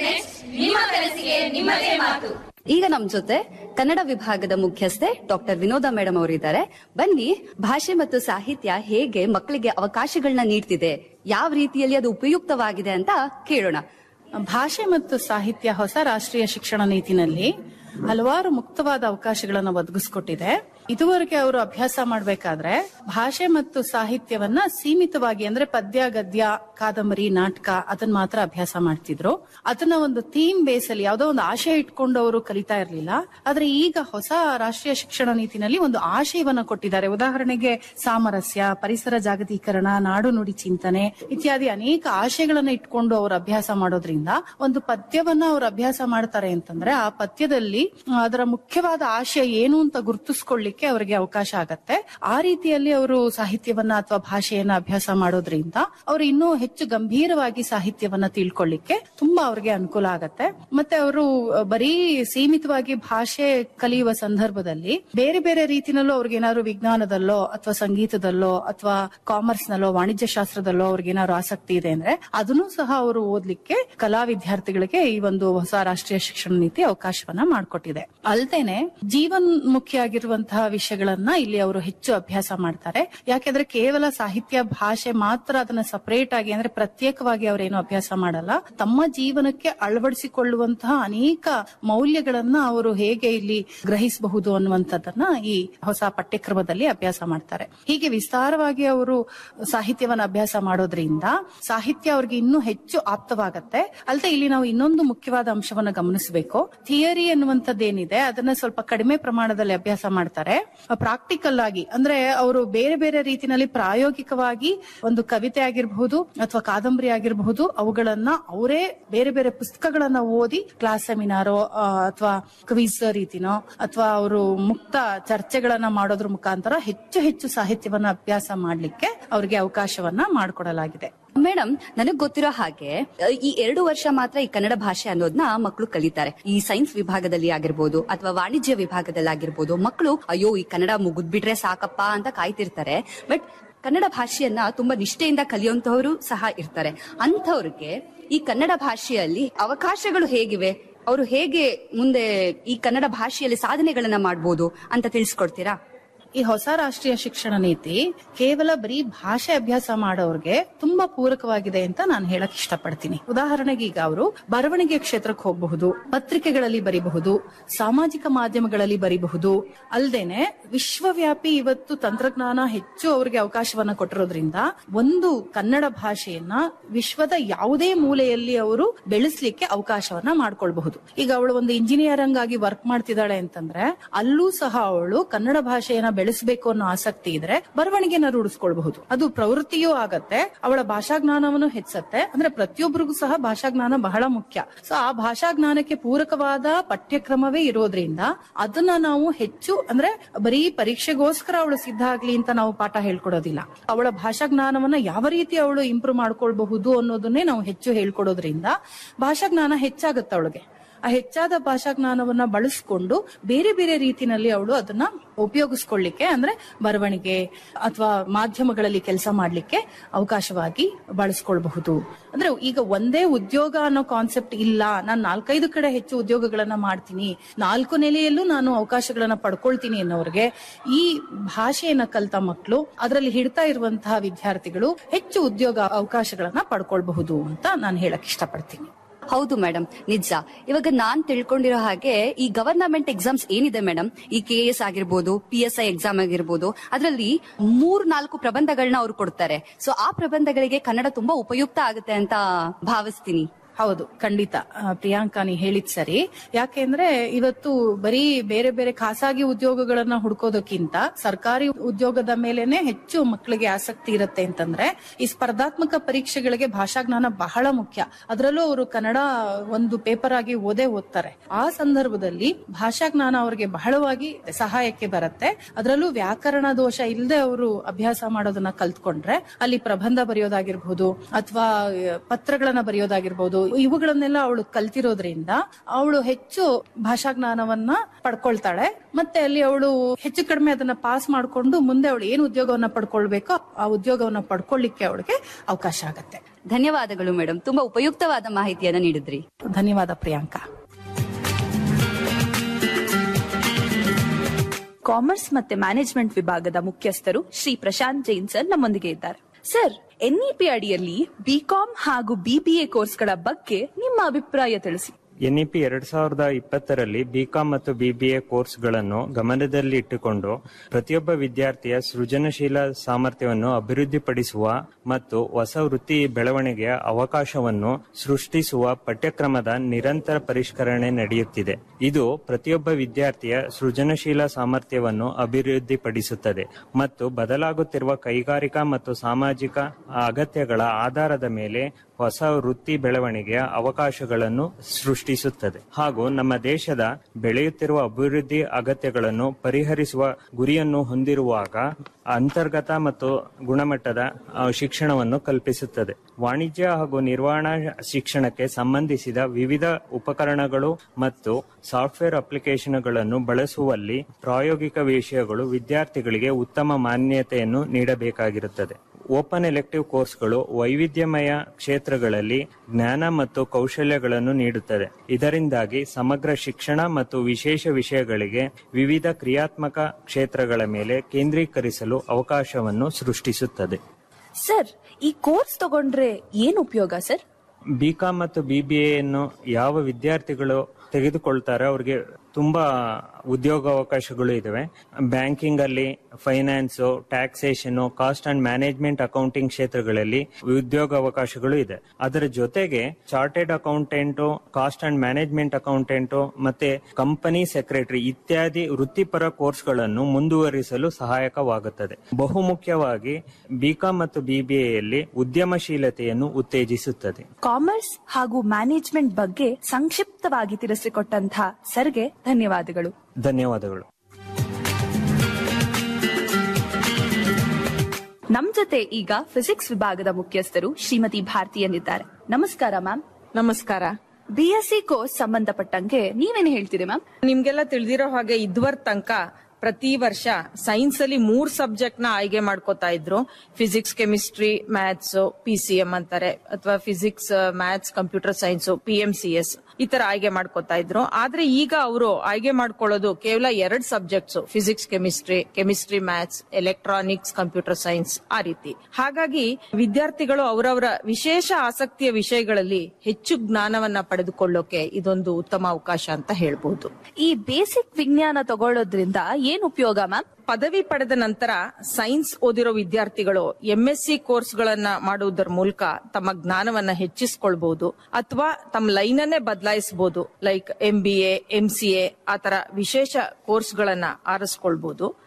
ನಿಮ್ಮ ಕನಸಿಗೆ ನಿಮ್ಮದೇ ಮಾತು ಈಗ ನಮ್ ಜೊತೆ ಕನ್ನಡ ವಿಭಾಗದ ಮುಖ್ಯಸ್ಥೆ ಡಾಕ್ಟರ್ ವಿನೋದ ಮೇಡಮ್ ಅವರಿದ್ದಾರೆ ಬನ್ನಿ ಭಾಷೆ ಮತ್ತು ಸಾಹಿತ್ಯ ಹೇಗೆ ಮಕ್ಕಳಿಗೆ ಅವಕಾಶಗಳನ್ನ ನೀಡ್ತಿದೆ ಯಾವ ರೀತಿಯಲ್ಲಿ ಅದು ಉಪಯುಕ್ತವಾಗಿದೆ ಅಂತ ಕೇಳೋಣ ಭಾಷೆ ಮತ್ತು ಸಾಹಿತ್ಯ ಹೊಸ ರಾಷ್ಟ್ರೀಯ ಶಿಕ್ಷಣ ನೀತಿನಲ್ಲಿ ಹಲವಾರು ಮುಕ್ತವಾದ ಅವಕಾಶಗಳನ್ನು ಒದಗಿಸ್ಕೊಟ್ಟಿದೆ ಇದುವರೆಗೆ ಅವರು ಅಭ್ಯಾಸ ಮಾಡಬೇಕಾದ್ರೆ ಭಾಷೆ ಮತ್ತು ಸಾಹಿತ್ಯವನ್ನ ಸೀಮಿತವಾಗಿ ಅಂದ್ರೆ ಪದ್ಯ ಗದ್ಯ ಕಾದಂಬರಿ ನಾಟಕ ಅದನ್ನ ಮಾತ್ರ ಅಭ್ಯಾಸ ಮಾಡ್ತಿದ್ರು ಅದನ್ನ ಒಂದು ಥೀಮ್ ಬೇಸ್ ಅಲ್ಲಿ ಯಾವ್ದೋ ಒಂದು ಆಶಯ ಇಟ್ಕೊಂಡು ಅವರು ಕಲಿತಾ ಇರ್ಲಿಲ್ಲ ಆದ್ರೆ ಈಗ ಹೊಸ ರಾಷ್ಟ್ರೀಯ ಶಿಕ್ಷಣ ನೀತಿನಲ್ಲಿ ಒಂದು ಆಶಯವನ್ನ ಕೊಟ್ಟಿದ್ದಾರೆ ಉದಾಹರಣೆಗೆ ಸಾಮರಸ್ಯ ಪರಿಸರ ಜಾಗತೀಕರಣ ನಾಡು ನುಡಿ ಚಿಂತನೆ ಇತ್ಯಾದಿ ಅನೇಕ ಆಶಯಗಳನ್ನ ಇಟ್ಕೊಂಡು ಅವರು ಅಭ್ಯಾಸ ಮಾಡೋದ್ರಿಂದ ಒಂದು ಪದ್ಯವನ್ನ ಅವರು ಅಭ್ಯಾಸ ಮಾಡ್ತಾರೆ ಅಂತಂದ್ರೆ ಆ ಪದ್ಯದಲ್ಲಿ ಆ, ಅದರ ಮುಖ್ಯವಾದ ಆಶಯ ಏನು ಅಂತ ಗುರುತಿಸ್ಕೊಳ್ಳಿಕ್ಕೆ ಅವರಿಗೆ ಅವಕಾಶ ಆಗತ್ತೆ ಆ ರೀತಿಯಲ್ಲಿ ಅವರು ಸಾಹಿತ್ಯವನ್ನ ಅಥವಾ ಭಾಷೆಯನ್ನ ಅಭ್ಯಾಸ ಮಾಡೋದ್ರಿಂದ ಅವರು ಇನ್ನೂ ಹೆಚ್ಚು ಗಂಭೀರವಾಗಿ ಸಾಹಿತ್ಯವನ್ನ ತಿಳ್ಕೊಳ್ಳಿಕ್ಕೆ ತುಂಬಾ ಅವ್ರಿಗೆ ಅನುಕೂಲ ಆಗತ್ತೆ ಮತ್ತೆ ಅವರು ಬರೀ ಸೀಮಿತವಾಗಿ ಭಾಷೆ ಕಲಿಯುವ ಸಂದರ್ಭದಲ್ಲಿ ಬೇರೆ ಬೇರೆ ರೀತಿನಲ್ಲೂ ಅವ್ರಿಗೆ ಏನಾದ್ರು ವಿಜ್ಞಾನದಲ್ಲೋ ಅಥವಾ ಸಂಗೀತದಲ್ಲೋ ಅಥವಾ ಕಾಮರ್ಸ್ ನಲ್ಲೋ ವಾಣಿಜ್ಯ ಶಾಸ್ತ್ರದಲ್ಲೋ ಅವ್ರಿಗೆ ಏನಾದ್ರು ಆಸಕ್ತಿ ಇದೆ ಅಂದ್ರೆ ಅದನ್ನು ಸಹ ಅವರು ಓದ್ಲಿಕ್ಕೆ ಕಲಾ ವಿದ್ಯಾರ್ಥಿಗಳಿಗೆ ಈ ಒಂದು ಹೊಸ ರಾಷ್ಟ್ರೀಯ ಶಿಕ್ಷಣ ನೀತಿ ಅವಕಾಶವನ್ನ ಮಾಡಿಕೊಟ್ಟಿದೆ ಅಲ್ದೇನೆ ಜೀವನ್ಮುಖಿಯಾಗಿರುವಂತಹ ವಿಷಯಗಳನ್ನ ಇಲ್ಲಿ ಅವರು ಹೆಚ್ಚು ಅಭ್ಯಾಸ ಮಾಡ್ತಾರೆ ಯಾಕೆಂದ್ರೆ ಕೇವಲ ಸಾಹಿತ್ಯ ಭಾಷೆ ಮಾತ್ರ ಅದನ್ನ ಸಪರೇಟ್ ಆಗಿ ಅಂದ್ರೆ ಪ್ರತ್ಯೇಕವಾಗಿ ಅವರೇನು ಅಭ್ಯಾಸ ಮಾಡಲ್ಲ ತಮ್ಮ ಜೀವನಕ್ಕೆ ಅಳವಡಿಸಿಕೊಳ್ಳುವಂತಹ ಅನೇಕ ಮೌಲ್ಯಗಳನ್ನ ಅವರು ಹೇಗೆ ಇಲ್ಲಿ ಗ್ರಹಿಸಬಹುದು ಅನ್ನುವಂಥದ್ದನ್ನ ಈ ಹೊಸ ಪಠ್ಯಕ್ರಮದಲ್ಲಿ ಅಭ್ಯಾಸ ಮಾಡ್ತಾರೆ ಹೀಗೆ ವಿಸ್ತಾರವಾಗಿ ಅವರು ಸಾಹಿತ್ಯವನ್ನ ಅಭ್ಯಾಸ ಮಾಡೋದ್ರಿಂದ ಸಾಹಿತ್ಯ ಅವ್ರಿಗೆ ಇನ್ನೂ ಹೆಚ್ಚು ಆಪ್ತವಾಗತ್ತೆ ಅಲ್ಲದೆ ಇಲ್ಲಿ ನಾವು ಇನ್ನೊಂದು ಮುಖ್ಯವಾದ ಅಂಶವನ್ನ ಗಮನಿಸಬೇಕು ಥಿಯರಿ ಅನ್ನುವಂಥದ್ದೇನಿದೆ ಅದನ್ನ ಸ್ವಲ್ಪ ಕಡಿಮೆ ಪ್ರಮಾಣದಲ್ಲಿ ಅಭ್ಯಾಸ ಮಾಡ್ತಾರೆ ಪ್ರಾಕ್ಟಿಕಲ್ ಆಗಿ ಅಂದ್ರೆ ಅವರು ಬೇರೆ ಬೇರೆ ರೀತಿನಲ್ಲಿ ಪ್ರಾಯೋಗಿಕವಾಗಿ ಒಂದು ಕವಿತೆ ಆಗಿರಬಹುದು ಅಥವಾ ಕಾದಂಬರಿ ಆಗಿರಬಹುದು ಅವುಗಳನ್ನ ಅವರೇ ಬೇರೆ ಬೇರೆ ಪುಸ್ತಕಗಳನ್ನ ಓದಿ ಕ್ಲಾಸ್ ಸೆಮಿನಾರೋ ಅಥವಾ ಕ್ವಿಸ್ ರೀತಿನೋ ಅಥವಾ ಅವರು ಮುಕ್ತ ಚರ್ಚೆಗಳನ್ನ ಮಾಡೋದ್ರ ಮುಖಾಂತರ ಹೆಚ್ಚು ಹೆಚ್ಚು ಸಾಹಿತ್ಯವನ್ನ ಅಭ್ಯಾಸ ಮಾಡ್ಲಿಕ್ಕೆ ಅವ್ರಿಗೆ ಅವಕಾಶವನ್ನ ಮಾಡಿಕೊಡಲಾಗಿದೆ ಮೇಡಮ್ ನನಗ್ ಗೊತ್ತಿರೋ ಹಾಗೆ ಅ, ಈ ಎರಡು ವರ್ಷ ಮಾತ್ರ ಈ ಕನ್ನಡ ಭಾಷೆ ಅನ್ನೋದನ್ನ ಮಕ್ಕಳು ಕಲಿತಾರೆ ಈ ಸೈನ್ಸ್ ವಿಭಾಗದಲ್ಲಿ ಆಗಿರ್ಬೋದು ಅಥವಾ ವಾಣಿಜ್ಯ ವಿಭಾಗದಲ್ಲಿ ಆಗಿರ್ಬೋದು ಮಕ್ಕಳು ಅಯ್ಯೋ ಈ ಕನ್ನಡ ಮುಗಿದ್ಬಿಟ್ರೆ ಸಾಕಪ್ಪ ಅಂತ ಕಾಯ್ತಿರ್ತಾರೆ ಬಟ್ ಕನ್ನಡ ಭಾಷೆಯನ್ನ ತುಂಬಾ ನಿಷ್ಠೆಯಿಂದ ಕಲಿಯುವಂತವರು ಸಹ ಇರ್ತಾರೆ ಅಂಥವ್ರಿಗೆ ಈ ಕನ್ನಡ ಭಾಷೆಯಲ್ಲಿ ಅವಕಾಶಗಳು ಹೇಗಿವೆ ಅವರು ಹೇಗೆ ಮುಂದೆ ಈ ಕನ್ನಡ ಭಾಷೆಯಲ್ಲಿ ಸಾಧನೆಗಳನ್ನ ಮಾಡ್ಬೋದು ಅಂತ ತಿಳಿಸ್ಕೊಡ್ತೀರಾ ಈ ಹೊಸ ರಾಷ್ಟ್ರೀಯ ಶಿಕ್ಷಣ ನೀತಿ ಕೇವಲ ಬರೀ ಭಾಷೆ ಅಭ್ಯಾಸ ಮಾಡೋರ್ಗೆ ತುಂಬಾ ಪೂರಕವಾಗಿದೆ ಅಂತ ನಾನು ಹೇಳಕ್ ಇಷ್ಟಪಡ್ತೀನಿ ಉದಾಹರಣೆಗೆ ಈಗ ಅವರು ಬರವಣಿಗೆ ಕ್ಷೇತ್ರಕ್ಕೆ ಹೋಗಬಹುದು ಪತ್ರಿಕೆಗಳಲ್ಲಿ ಬರಿಬಹುದು ಸಾಮಾಜಿಕ ಮಾಧ್ಯಮಗಳಲ್ಲಿ ಬರಿಬಹುದು ಅಲ್ದೇನೆ ವಿಶ್ವವ್ಯಾಪಿ ಇವತ್ತು ತಂತ್ರಜ್ಞಾನ ಹೆಚ್ಚು ಅವರಿಗೆ ಅವಕಾಶವನ್ನ ಕೊಟ್ಟಿರೋದ್ರಿಂದ ಒಂದು ಕನ್ನಡ ಭಾಷೆಯನ್ನ ವಿಶ್ವದ ಯಾವುದೇ ಮೂಲೆಯಲ್ಲಿ ಅವರು ಬೆಳೆಸ್ಲಿಕ್ಕೆ ಅವಕಾಶವನ್ನ ಮಾಡ್ಕೊಳ್ಬಹುದು ಈಗ ಅವಳು ಒಂದು ಇಂಜಿನಿಯರ್ ಆಗಿ ವರ್ಕ್ ಮಾಡ್ತಿದ್ದಾಳೆ ಅಂತಂದ್ರೆ ಅಲ್ಲೂ ಸಹ ಅವಳು ಕನ್ನಡ ಭಾಷೆಯನ್ನ ಬೆಳೆಸಬೇಕು ಅನ್ನೋ ಆಸಕ್ತಿ ಇದ್ರೆ ಬರವಣಿಗೆನ ರೂಢಿಸ್ಕೊಳ್ಬಹುದು ಅದು ಪ್ರವೃತ್ತಿಯೂ ಆಗತ್ತೆ ಅವಳ ಭಾಷಾ ಜ್ಞಾನವನ್ನು ಹೆಚ್ಚತ್ತೆ ಅಂದ್ರೆ ಪ್ರತಿಯೊಬ್ಬರಿಗೂ ಸಹ ಭಾಷಾ ಜ್ಞಾನ ಬಹಳ ಮುಖ್ಯ ಸೊ ಆ ಭಾಷಾ ಜ್ಞಾನಕ್ಕೆ ಪೂರಕವಾದ ಪಠ್ಯಕ್ರಮವೇ ಇರೋದ್ರಿಂದ ಅದನ್ನ ನಾವು ಹೆಚ್ಚು ಅಂದ್ರೆ ಬರೀ ಪರೀಕ್ಷೆಗೋಸ್ಕರ ಅವಳು ಸಿದ್ಧ ಆಗ್ಲಿ ಅಂತ ನಾವು ಪಾಠ ಹೇಳ್ಕೊಡೋದಿಲ್ಲ ಅವಳ ಭಾಷಾ ಜ್ಞಾನವನ್ನ ಯಾವ ರೀತಿ ಅವಳು ಇಂಪ್ರೂವ್ ಮಾಡ್ಕೊಳ್ಬಹುದು ಅನ್ನೋದನ್ನೇ ನಾವು ಹೆಚ್ಚು ಹೇಳ್ಕೊಡೋದ್ರಿಂದ ಭಾಷಾ ಜ್ಞಾನ ಹೆಚ್ಚಾಗುತ್ತೆ ಅವಳಿಗೆ ಆ ಹೆಚ್ಚಾದ ಭಾಷಾ ಜ್ಞಾನವನ್ನ ಬಳಸ್ಕೊಂಡು ಬೇರೆ ಬೇರೆ ರೀತಿನಲ್ಲಿ ಅವಳು ಅದನ್ನ ಉಪಯೋಗಿಸ್ಕೊಳ್ಳಿಕ್ಕೆ ಅಂದ್ರೆ ಬರವಣಿಗೆ ಅಥವಾ ಮಾಧ್ಯಮಗಳಲ್ಲಿ ಕೆಲಸ ಮಾಡ್ಲಿಕ್ಕೆ ಅವಕಾಶವಾಗಿ ಬಳಸ್ಕೊಳ್ಬಹುದು ಅಂದ್ರೆ ಈಗ ಒಂದೇ ಉದ್ಯೋಗ ಅನ್ನೋ ಕಾನ್ಸೆಪ್ಟ್ ಇಲ್ಲ ನಾನು ನಾಲ್ಕೈದು ಕಡೆ ಹೆಚ್ಚು ಉದ್ಯೋಗಗಳನ್ನ ಮಾಡ್ತೀನಿ ನಾಲ್ಕು ನೆಲೆಯಲ್ಲೂ ನಾನು ಅವಕಾಶಗಳನ್ನ ಪಡ್ಕೊಳ್ತೀನಿ ಅನ್ನೋರ್ಗೆ ಈ ಭಾಷೆಯನ್ನ ಕಲ್ತ ಮಕ್ಕಳು ಅದರಲ್ಲಿ ಹಿಡ್ತಾ ಇರುವಂತಹ ವಿದ್ಯಾರ್ಥಿಗಳು ಹೆಚ್ಚು ಉದ್ಯೋಗ ಅವಕಾಶಗಳನ್ನ ಪಡ್ಕೊಳ್ಬಹುದು ಅಂತ ನಾನು ಹೇಳಕ್ ಇಷ್ಟಪಡ್ತೀನಿ ಹೌದು ಮೇಡಮ್ ನಿಜ ಇವಾಗ ನಾನ್ ತಿಳ್ಕೊಂಡಿರೋ ಹಾಗೆ ಈ ಗವರ್ನಮೆಂಟ್ ಎಕ್ಸಾಮ್ಸ್ ಏನಿದೆ ಮೇಡಮ್ ಈ ಕೆ ಎಸ್ ಆಗಿರ್ಬೋದು ಪಿ ಎಸ್ ಐ ಎಕ್ಸಾಮ್ ಆಗಿರ್ಬೋದು ಅದರಲ್ಲಿ ಮೂರ್ ನಾಲ್ಕು ಪ್ರಬಂಧಗಳನ್ನ ಅವ್ರು ಕೊಡ್ತಾರೆ ಸೊ ಆ ಪ್ರಬಂಧಗಳಿಗೆ ಕನ್ನಡ ತುಂಬಾ ಉಪಯುಕ್ತ ಆಗುತ್ತೆ ಅಂತ ಭಾವಿಸ್ತೀನಿ ಹೌದು ಖಂಡಿತ ಆ, ಪ್ರಿಯಾಂಕಾ ನೀ ಹೇಳಿದ್ ಸರಿ ಯಾಕೆಂದ್ರೆ ಇವತ್ತು ಬರೀ ಬೇರೆ ಬೇರೆ ಖಾಸಗಿ ಉದ್ಯೋಗಗಳನ್ನ ಹುಡ್ಕೋದಕ್ಕಿಂತ ಸರ್ಕಾರಿ ಉದ್ಯೋಗದ ಮೇಲೆನೆ ಹೆಚ್ಚು ಮಕ್ಕಳಿಗೆ ಆಸಕ್ತಿ ಇರುತ್ತೆ ಅಂತಂದ್ರೆ ಈ ಸ್ಪರ್ಧಾತ್ಮಕ ಪರೀಕ್ಷೆಗಳಿಗೆ ಭಾಷಾಜ್ಞಾನ ಬಹಳ ಮುಖ್ಯ ಅದರಲ್ಲೂ ಅವರು ಕನ್ನಡ ಒಂದು ಪೇಪರ್ ಆಗಿ ಓದೇ ಓದ್ತಾರೆ ಆ ಸಂದರ್ಭದಲ್ಲಿ ಭಾಷಾಜ್ಞಾನ ಅವರಿಗೆ ಬಹಳವಾಗಿ ಸಹಾಯಕ್ಕೆ ಬರುತ್ತೆ ಅದರಲ್ಲೂ ವ್ಯಾಕರಣ ದೋಷ ಇಲ್ಲದೆ ಅವರು ಅಭ್ಯಾಸ ಮಾಡೋದನ್ನ ಕಲ್ತ್ಕೊಂಡ್ರೆ ಅಲ್ಲಿ ಪ್ರಬಂಧ ಬರೆಯೋದಾಗಿರ್ಬೋದು ಅಥವಾ ಪತ್ರಗಳನ್ನ ಬರೆಯೋದಾಗಿರ್ಬೋದು ಇವುಗಳನ್ನೆಲ್ಲ ಅವಳು ಕಲ್ತಿರೋದ್ರಿಂದ ಅವಳು ಹೆಚ್ಚು ಭಾಷಾಜ್ಞಾನವನ್ನ ಪಡ್ಕೊಳ್ತಾಳೆ ಮತ್ತೆ ಅಲ್ಲಿ ಅವಳು ಹೆಚ್ಚು ಕಡಿಮೆ ಅದನ್ನ ಪಾಸ್ ಮಾಡ್ಕೊಂಡು ಮುಂದೆ ಅವಳು ಏನು ಉದ್ಯೋಗವನ್ನ ಪಡ್ಕೊಳ್ಬೇಕೋ ಆ ಉದ್ಯೋಗವನ್ನ ಪಡ್ಕೊಳ್ಳಿಕ್ಕೆ ಅವಳಿಗೆ ಅವಕಾಶ ಆಗತ್ತೆ ಧನ್ಯವಾದಗಳು ಮೇಡಮ್ ತುಂಬಾ ಉಪಯುಕ್ತವಾದ ಮಾಹಿತಿಯನ್ನ ನೀಡಿದ್ರಿ ಧನ್ಯವಾದ ಪ್ರಿಯಾಂಕಾ ಕಾಮರ್ಸ್ ಮತ್ತೆ ಮ್ಯಾನೇಜ್ಮೆಂಟ್ ವಿಭಾಗದ ಮುಖ್ಯಸ್ಥರು ಶ್ರೀ ಪ್ರಶಾಂತ್ ಜೈನ್ ಸರ್ ನಮ್ಮೊಂದಿಗೆ ಇದ್ದಾರೆ ಸರ್ ಎನ್ಇಪಿ ಅಡಿಯಲ್ಲಿ ಬಿಕಾಂ ಹಾಗೂ ಬಿಬಿಎ ಕೋರ್ಸ್ಗಳ ಬಗ್ಗೆ ನಿಮ್ಮ ಅಭಿಪ್ರಾಯ ತಿಳಿಸಿ ಎನ್ಇಪಿ ಎರಡ್ ಸಾವಿರದ ಇಪ್ಪತ್ತರಲ್ಲಿ ಬಿಕಾಂ ಮತ್ತು ಬಿಬಿಎ ಕೋರ್ಸ್ಗಳನ್ನು ಗಮನದಲ್ಲಿ ಇಟ್ಟುಕೊಂಡು ಪ್ರತಿಯೊಬ್ಬ ವಿದ್ಯಾರ್ಥಿಯ ಸೃಜನಶೀಲ ಸಾಮರ್ಥ್ಯವನ್ನು ಅಭಿವೃದ್ಧಿಪಡಿಸುವ ಮತ್ತು ಹೊಸ ವೃತ್ತಿ ಬೆಳವಣಿಗೆಯ ಅವಕಾಶವನ್ನು ಸೃಷ್ಟಿಸುವ ಪಠ್ಯಕ್ರಮದ ನಿರಂತರ ಪರಿಷ್ಕರಣೆ ನಡೆಯುತ್ತಿದೆ ಇದು ಪ್ರತಿಯೊಬ್ಬ ವಿದ್ಯಾರ್ಥಿಯ ಸೃಜನಶೀಲ ಸಾಮರ್ಥ್ಯವನ್ನು ಅಭಿವೃದ್ಧಿಪಡಿಸುತ್ತದೆ ಮತ್ತು ಬದಲಾಗುತ್ತಿರುವ ಕೈಗಾರಿಕಾ ಮತ್ತು ಸಾಮಾಜಿಕ ಅಗತ್ಯಗಳ ಆಧಾರದ ಮೇಲೆ ಹೊಸ ವೃತ್ತಿ ಬೆಳವಣಿಗೆಯ ಅವಕಾಶಗಳನ್ನು ಸೃಷ್ಟಿಸುತ್ತದೆ ಹಾಗೂ ನಮ್ಮ ದೇಶದ ಬೆಳೆಯುತ್ತಿರುವ ಅಭಿವೃದ್ಧಿ ಅಗತ್ಯಗಳನ್ನು ಪರಿಹರಿಸುವ ಗುರಿಯನ್ನು ಹೊಂದಿರುವಾಗ ಅಂತರ್ಗತ ಮತ್ತು ಗುಣಮಟ್ಟದ ಆ, ಶಿಕ್ಷಣವನ್ನು ಕಲ್ಪಿಸುತ್ತದೆ ವಾಣಿಜ್ಯ ಹಾಗೂ ನಿರ್ವಹಣಾ ಶಿಕ್ಷಣಕ್ಕೆ ಸಂಬಂಧಿಸಿದ ವಿವಿಧ ಉಪಕರಣಗಳು ಮತ್ತು ಸಾಫ್ಟ್ವೇರ್ ಅಪ್ಲಿಕೇಶನ್ಗಳನ್ನು ಬಳಸುವಲ್ಲಿ ಪ್ರಾಯೋಗಿಕ ವಿಷಯಗಳು ವಿದ್ಯಾರ್ಥಿಗಳಿಗೆ ಉತ್ತಮ ಮಾನ್ಯತೆಯನ್ನು ನೀಡಬೇಕಾಗಿರುತ್ತದೆ ಓಪನ್ ಎಲೆಕ್ಟಿವ್ ಕೋರ್ಸ್ಗಳು ವೈವಿಧ್ಯಮಯ ಕ್ಷೇತ್ರಗಳಲ್ಲಿ ಜ್ಞಾನ ಮತ್ತು ಕೌಶಲ್ಯಗಳನ್ನು ನೀಡುತ್ತದೆ ಇದರಿಂದಾಗಿ ಸಮಗ್ರ ಶಿಕ್ಷಣ ಮತ್ತು ವಿಶೇಷ ವಿಷಯಗಳಿಗೆ ವಿವಿಧ ಕ್ರಿಯಾತ್ಮಕ ಕ್ಷೇತ್ರಗಳ ಮೇಲೆ ಕೇಂದ್ರೀಕರಿಸಲು ಅವಕಾಶವನ್ನು ಸೃಷ್ಟಿಸುತ್ತದೆ ಸರ್ ಈ ಕೋರ್ಸ್ ತಗೊಂಡ್ರೆ ಏನ್ ಉಪಯೋಗ ಸರ್ ಬಿಕಾಂ ಮತ್ತು ಬಿಬಿಎ ಅನ್ನು ಯಾವ ವಿದ್ಯಾರ್ಥಿಗಳು ತೆಗೆದುಕೊಳ್ತಾರೆ ಅವ್ರಿಗೆ ತುಂಬಾ ಉದ್ಯೋಗಾವಕಾಶಗಳು ಇದಾವೆ ಬ್ಯಾಂಕಿಂಗ್ ಅಲ್ಲಿ finance taxation cost and management accounting ಕ್ಷೇತ್ರಗಳಲ್ಲಿ ಉದ್ಯೋಗಾವಕಾಶಗಳು ಇದೆ ಅದರ ಜೊತೆಗೆ chartered accountant cost and management accountant ಮತ್ತೆ ಕಂಪನಿ ಸೆಕ್ರೆಟರಿ ಇತ್ಯಾದಿ ವೃತ್ತಿಪರ ಕೋರ್ಸ್ಗಳನ್ನು ಮುಂದುವರಿಸಲು ಸಹಾಯಕವಾಗುತ್ತದೆ ಬಹುಮುಖ್ಯವಾಗಿ ಬಿಕಾಂ ಮತ್ತು ಬಿಬಿಎಯಲ್ಲಿ ಉದ್ಯಮಶೀಲತೆಯನ್ನು ಉತ್ತೇಜಿಸುತ್ತದೆ ಕಾಮರ್ಸ್ ಹಾಗೂ ಮ್ಯಾನೇಜ್ಮೆಂಟ್ ಬಗ್ಗೆ ಸಂಕ್ಷಿಪ್ತವಾಗಿ ತಿಳಿಸಿಕೊಟ್ಟಂತಹ ಸರ್ಗೆ ಧನ್ಯವಾದಗಳು ಧನ್ಯವಾದಗಳು ನಮ್ ಜೊತೆ ಈಗ ಫಿಸಿಕ್ಸ್ ವಿಭಾಗದ ಮುಖ್ಯಸ್ಥರು ಶ್ರೀಮತಿ ಭಾರತಿ ಎಂದಿದ್ದಾರೆ ನಮಸ್ಕಾರ ಮ್ಯಾಮ್ ನಮಸ್ಕಾರ ಬಿಎಸ್ಸಿ ಕೋರ್ಸ್ ಸಂಬಂಧಪಟ್ಟಂಗೆ ನೀವೇನು ಹೇಳ್ತೀರಿ ಮ್ಯಾಮ್ ನಿಮ್ಗೆಲ್ಲ ತಿಳಿದಿರೋ ಹಾಗೆ ಇದುವರ್ ತನಕ ಪ್ರತಿ ವರ್ಷ ಸೈನ್ಸ್ ಅಲ್ಲಿ ಮೂರ್ ಸಬ್ಜೆಕ್ಟ್ ನ ಆಯ್ಕೆ ಮಾಡ್ಕೋತಾ ಇದ್ರು physics chemistry maths P C M ಅಂತಾರೆ ಅಥವಾ physics maths computer science P M C S ಈ ತರ ಆಯ್ಕೆ ಮಾಡ್ಕೋತಾ ಇದ್ರು ಆದ್ರೆ ಈಗ ಅವರು ಆಯ್ಕೆ ಮಾಡ್ಕೊಳ್ಳೋದು ಕೇವಲ ಎರಡ್ subjects physics chemistry chemistry maths electronics computer science ಆ ರೀತಿ ಹಾಗಾಗಿ ವಿದ್ಯಾರ್ಥಿಗಳು ಅವರವರ ವಿಶೇಷ ಆಸಕ್ತಿಯ ವಿಷಯಗಳಲ್ಲಿ ಹೆಚ್ಚು ಜ್ಞಾನವನ್ನ ಪಡೆದುಕೊಳ್ಳೋಕೆ ಇದೊಂದು ಉತ್ತಮ ಅವಕಾಶ ಅಂತ ಹೇಳ್ಬಹುದು ಈ ಬೇಸಿಕ್ ವಿಜ್ಞಾನ ತಗೊಳ್ಳೋದ್ರಿಂದ ಏನ್ ಉಪಯೋಗ ಮ್ಯಾಮ್ ಪದವಿ ಪಡೆದ ನಂತರ ಸೈನ್ಸ್ ಓದಿರೋ ವಿದ್ಯಾರ್ಥಿಗಳು ಎಂಎಸ್ಸಿ ಕೋರ್ಸ್ ಗಳನ್ನ ಮಾಡುವುದರ ಮೂಲಕ ತಮ್ಮ ಜ್ಞಾನವನ್ನ ಹೆಚ್ಚಿಸ್ಕೊಳ್ಬಹುದು ಅಥವಾ ತಮ್ಮ ಲೈನ್ ಅನ್ನೇ ಬದಲಾಯಿಸಬಹುದು like M B A M C A ಆತರ ವಿಶೇಷ ಕೋರ್ಸ್ ಗಳನ್ನ ಆರಿಸ್ಕೊಳ್ಬಹುದು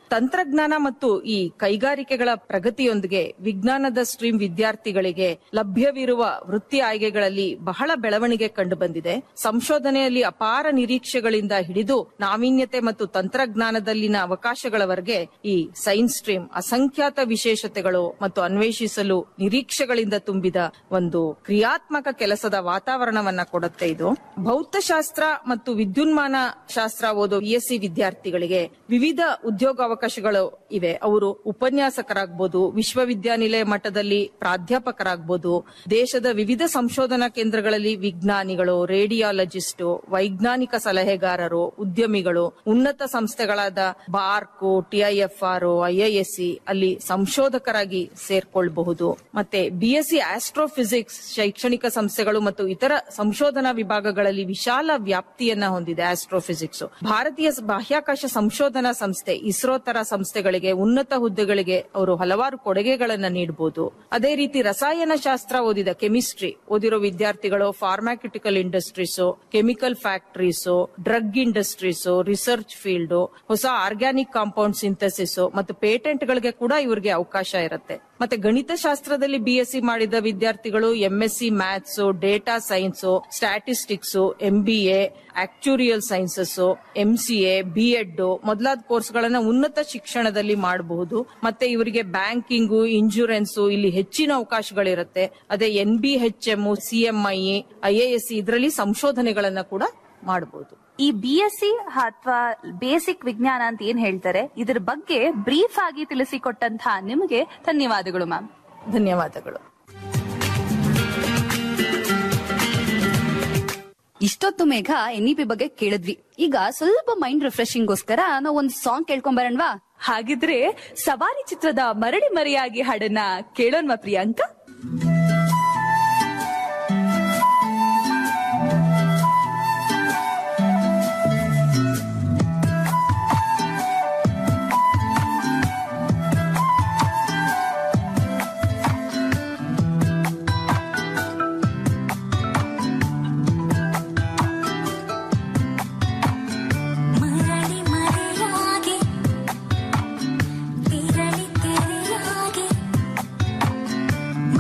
ತಂತ್ರಜ್ಞಾನ ಮತ್ತು ಈ ಕೈಗಾರಿಕೆಗಳ ಪ್ರಗತಿಯೊಂದಿಗೆ ವಿಜ್ಞಾನದ ಸ್ಟ್ರೀಮ್ ವಿದ್ಯಾರ್ಥಿಗಳಿಗೆ ಲಭ್ಯವಿರುವ ವೃತ್ತಿ ಆಯ್ಕೆಗಳಲ್ಲಿ ಬಹಳ ಬೆಳವಣಿಗೆ ಕಂಡು ಬಂದಿದೆ ಸಂಶೋಧನೆಯಲ್ಲಿ ಅಪಾರ ನಿರೀಕ್ಷೆಗಳಿಂದ ಹಿಡಿದು ನಾವೀನ್ಯತೆ ಮತ್ತು ತಂತ್ರಜ್ಞಾನದಲ್ಲಿನ ಅವಕಾಶಗಳವರೆಗೆ ಈ ಸೈನ್ಸ್ ಸ್ಟ್ರೀಮ್ ಅಸಂಖ್ಯಾತ ವಿಶೇಷತೆಗಳು ಮತ್ತು ಅನ್ವೇಷಿಸಲು ನಿರೀಕ್ಷೆಗಳಿಂದ ತುಂಬಿದ ಒಂದು ಕ್ರಿಯಾತ್ಮಕ ಕೆಲಸದ ವಾತಾವರಣವನ್ನ ಕೊಡುತ್ತೆ ಇದು ಭೌತಶಾಸ್ತ್ರ ಮತ್ತು ವಿದ್ಯುನ್ಮಾನ ಶಾಸ್ತ್ರ ಓದೋ ಬಿಎಸ್ಸಿ ವಿದ್ಯಾರ್ಥಿಗಳಿಗೆ ವಿವಿಧ ಉದ್ಯೋಗಾವಕಾಶಗಳು ಇವೆ ಅವರು ಉಪನ್ಯಾಸಕರಾಗಬಹುದು ವಿಶ್ವವಿದ್ಯಾನಿಲಯ ಮಟ್ಟದಲ್ಲಿ ಪ್ರಾಧ್ಯಾಪಕರಾಗಬಹುದು ದೇಶದ ವಿವಿಧ ಸಂಶೋಧನಾ ಕೇಂದ್ರಗಳಲ್ಲಿ ವಿಜ್ಞಾನಿಗಳು ರೇಡಿಯಾಲಜಿಸ್ಟ್ ವೈಜ್ಞಾನಿಕ ಸಲಹೆಗಾರರು ಉದ್ಯಮಿಗಳು ಉನ್ನತ ಸಂಸ್ಥೆಗಳಾದ ಬಾರ್ಕು ಟಿಐಎಫ್ಆರ್ ಐಐಎಸ್ಸಿ ಅಲ್ಲಿ ಸಂಶೋಧಕರಾಗಿ ಸೇರ್ಕೊಳ್ಬಹುದು ಮತ್ತೆ ಬಿಎಸ್ಸಿ ಆಸ್ಟ್ರೋಫಿಸಿಕ್ಸ್ ಶೈಕ್ಷಣಿಕ ಸಂಸ್ಥೆಗಳು ಮತ್ತು ಇತರ ಸಂಶೋಧನಾ ವಿಭಾಗಗಳಲ್ಲಿ ವಿಶಾಲ ವ್ಯಾಪ್ತಿಯನ್ನ ಹೊಂದಿದೆ ಆಸ್ಟ್ರೋಫಿಸಿಕ್ಸ್ ಭಾರತೀಯ ಬಾಹ್ಯಾಕಾಶ ಸಂಶೋಧನಾ ಸಂಸ್ಥೆ ಇಸ್ರೋ ತರ ಸಂಸ್ಥೆಗಳಿಗೆ ಉನ್ನತ ಹುದ್ದೆಗಳಿಗೆ ಅವರು ಹಲವಾರು ಕೊಡುಗೆಗಳನ್ನ ನೀಡಬಹುದು ಅದೇ ರೀತಿ ರಸಾಯನ ಶಾಸ್ತ್ರ ಓದಿದ ಕೆಮಿಸ್ಟ್ರಿ ಓದಿರೋ ವಿದ್ಯಾರ್ಥಿಗಳು pharmaceutical industries chemical factories drug industries research field ಹೊಸ ಆರ್ಗ್ಯಾನಿಕ್ ಕಾಂಪೌಂಡ್ ಸಿಂಥಸಿಸ್ ಮತ್ತು ಪೇಟೆಂಟ್ ಗಳಿಗೆ ಕೂಡ ಇವರಿಗೆ ಅವಕಾಶ ಇರುತ್ತೆ ಮತ್ತೆ ಗಣಿತಶಾಸ್ತ್ರದಲ್ಲಿ ಬಿಎಸ್ಸಿ ಮಾಡಿದ ವಿದ್ಯಾರ್ಥಿಗಳು MSc maths data science statistics MBA actuarial sciences MCA BEd ಮೊದಲಾದ ಕೋರ್ಸ್ಗಳನ್ನ ಉನ್ನತ ಶಿಕ್ಷಣದಲ್ಲಿ ಮಾಡಬಹುದು ಮತ್ತೆ ಇವರಿಗೆ ಬ್ಯಾಂಕಿಂಗು ಇನ್ಶೂರೆನ್ಸ್ ಇಲ್ಲಿ ಹೆಚ್ಚಿನ ಅವಕಾಶಗಳಿರುತ್ತೆ ಅದೇ N B H M CMI IAS ಇದರಲ್ಲಿ ಸಂಶೋಧನೆಗಳನ್ನ ಕೂಡ ಮಾಡಬಹುದು ಈ ಬಿ ಎಸ್ ಸಿ ಅಥವಾ ಬೇಸಿಕ್ ವಿಜ್ಞಾನ ಅಂತ ಏನ್ ಹೇಳ್ತಾರೆ ಇದ್ರ ಬಗ್ಗೆ ಬ್ರೀಫ್ ಆಗಿ ತಿಳಿಸಿಕೊಟ್ಟಂತಹ ನಿಮಗೆ ಧನ್ಯವಾದಗಳು ಮ್ಯಾಮ್ ಧನ್ಯವಾದಗಳು ಇಷ್ಟೊತ್ತು ಮೇಘ ಎನ್ ಪಿ ಬಗ್ಗೆ ಕೇಳಿದ್ವಿ ಈಗ ಸ್ವಲ್ಪ ಮೈಂಡ್ ರಿಫ್ರೆಶಿಂಗ್ಗೋಸ್ಕರ ನಾವು ಒಂದು ಸಾಂಗ್ ಕೇಳ್ಕೊಂಡ್ ಬರೋಣವಾ ಹಾಗಿದ್ರೆ ಸವಾರಿ ಚಿತ್ರದ ಮರಳಿ ಮರೆಯಾಗಿ ಹಾಡನ್ನ ಕೇಳೋಣ್ವಾ ಪ್ರಿಯಾಂಕಾ ಮರಳಿ ಮರೆಯಾಗಿ ತಿರಳಿ ತೆರೆಯಾಗಿ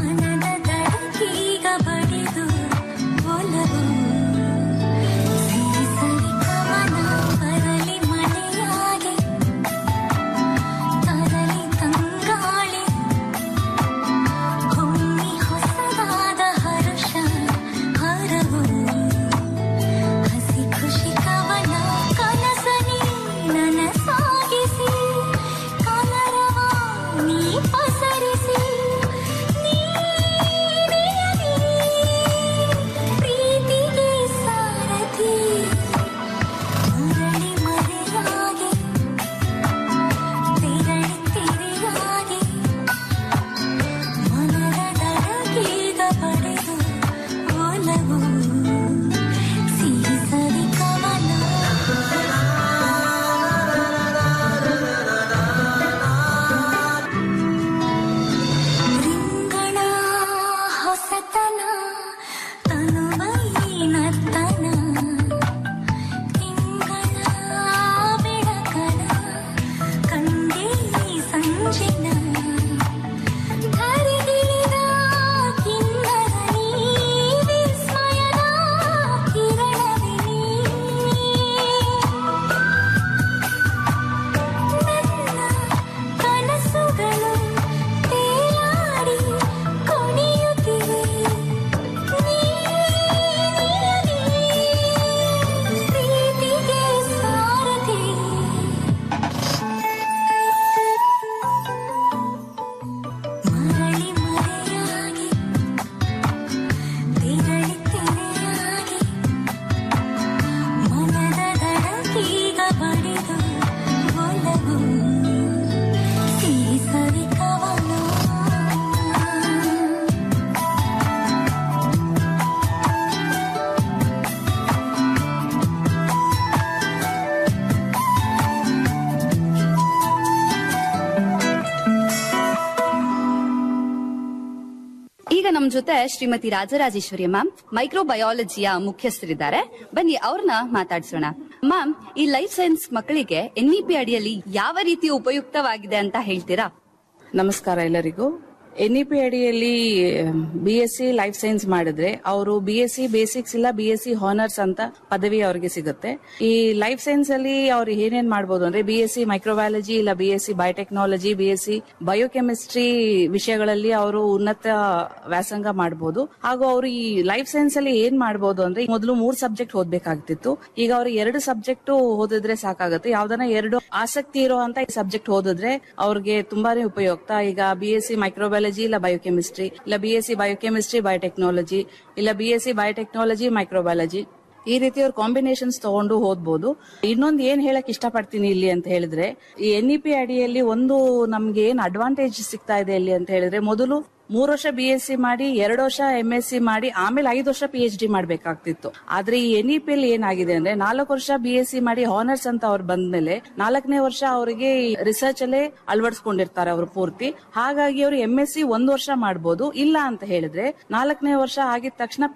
ನಮ್ ಜೊತೆ ಶ್ರೀಮತಿ ರಾಜರಾಜೇಶ್ವರಿ ಮ್ಯಾಮ್ ಮೈಕ್ರೋಬಯಾಲಜಿಯ ಮುಖ್ಯಸ್ಥರಿದ್ದಾರೆ ಬನ್ನಿ ಅವ್ರನ್ನ ಮಾತಾಡ್ಸೋಣ ಮ್ಯಾಮ್ ಈ ಲೈಫ್ ಸೈನ್ಸ್ ಮಕ್ಕಳಿಗೆ ಎನ್ಇಪಿ ಅಡಿಯಲ್ಲಿ ಯಾವ ರೀತಿ ಉಪಯುಕ್ತವಾಗಿದೆ ಅಂತ ಹೇಳ್ತೀರಾ ನಮಸ್ಕಾರ ಎಲ್ಲರಿಗೂ ಎನ್ಇಪಿ ಅಡಿಯಲ್ಲಿ B S C life science ಮಾಡಿದ್ರೆ ಅವರು ಬಿ ಎಸ್ ಸಿ ಬೇಸಿಕ್ಸ್ ಇಲ್ಲ ಬಿ ಎಸ್ ಸಿ ಹಾನರ್ಸ್ ಅಂತ ಪದವಿ ಅವ್ರಿಗೆ ಸಿಗುತ್ತೆ ಈ ಲೈಫ್ ಸೈನ್ಸ್ ಅಲ್ಲಿ ಅವ್ರು ಏನೇನ್ ಮಾಡ್ಬೋದು ಅಂದ್ರೆ ಬಿ ಎಸ್ ಸಿ ಮೈಕ್ರೋಬಯಾಲಜಿ ಇಲ್ಲ B S C biotechnology B S C biochemistry ವಿಷಯಗಳಲ್ಲಿ ಅವರು ಉನ್ನತ ವ್ಯಾಸಂಗ ಮಾಡಬಹುದು ಹಾಗೂ ಅವರು ಈ ಲೈಫ್ ಸೈನ್ಸ್ ಅಲ್ಲಿ ಏನ್ ಮಾಡಬಹುದು ಅಂದ್ರೆ ಮೊದಲು ಮೂರ್ ಸಬ್ಜೆಕ್ಟ್ ಓದ್ಬೇಕಾಗ್ತಿತ್ತು ಈಗ ಅವರು ಎರಡು ಸಬ್ಜೆಕ್ಟ್ ಓದಿದ್ರೆ ಸಾಕಾಗುತ್ತೆ ಯಾವ್ದನ್ನ ಎರಡು ಆಸಕ್ತಿ ಇರುವಂತ ಸಬ್ಜೆಕ್ಟ್ ಓದಿದ್ರೆ ಅವ್ರಿಗೆ ತುಂಬಾನೇ ಉಪಯುಕ್ತ ಈಗ ಬಿ ಎಸ್ ಸಿ ಮೈಕ್ರೋಬಯಾಲಜಿ ಇಲ್ಲ ಬಯೋಕೆಮಿಸ್ಟ್ರಿ ಇಲ್ಲ B S C biochemistry biotechnology ಇಲ್ಲ B S C biotechnology microbiology ಈ ರೀತಿ ಅವ್ರ ಕಾಂಬಿನೇಷನ್ಸ್ ತಗೊಂಡು ಓದ್ಬೋದು ಇನ್ನೊಂದು ಏನ್ ಹೇಳಕ್ ಇಷ್ಟಪಡ್ತೀನಿ ಇಲ್ಲಿ ಅಂತ ಹೇಳಿದ್ರೆ ಈ ಎನ್ ಇ ಪಿ ಅಡಿಯಲ್ಲಿ ಒಂದು ನಮ್ಗೆ ಏನ್ ಅಡ್ವಾಂಟೇಜ್ ಸಿಗ್ತಾ ಇದೆ ಇಲ್ಲಿ ಅಂತ ಹೇಳಿದ್ರೆ ಮೊದಲು ಮೂರು ವರ್ಷ ಬಿ ಎಸ್ ಸಿ ಮಾಡಿ ಎರಡು ವರ್ಷ ಎಂ ಎಸ್ ಸಿ ಮಾಡಿ ಆಮೇಲೆ ಐದು ವರ್ಷ ಪಿ ಎಚ್ ಡಿ ಮಾಡ್ಬೇಕಾಗ್ತಿತ್ತು ಆದ್ರೆ ಈ ಎನ್ ಇ ಪಿ ಅಲ್ಲಿ ಏನಾಗಿದೆ ಅಂದ್ರೆ ನಾಲ್ಕು ವರ್ಷ ಬಿ ಎಸ್ ಸಿ ಮಾಡಿ ಹಾನರ್ಸ್ ಅಂತ ಅವ್ರು ಬಂದ್ಮೇಲೆ ನಾಲ್ಕನೇ ವರ್ಷ ಅವರಿಗೆ ರಿಸರ್ಚ್ ಅಲ್ಲೇ ಅಳವಡಿಸ್ಕೊಂಡಿರ್ತಾರೆ ಅವರು ಪೂರ್ತಿ ಹಾಗಾಗಿ ಅವರು ಎಂ ಎಸ್ ಸಿ ಒಂದ್ ವರ್ಷ ಮಾಡ್ಬೋದು ಇಲ್ಲ ಅಂತ ಹೇಳಿದ್ರೆ ನಾಲ್ಕನೇ ವರ್ಷ ಆಗಿದ ತಕ್ಷಣ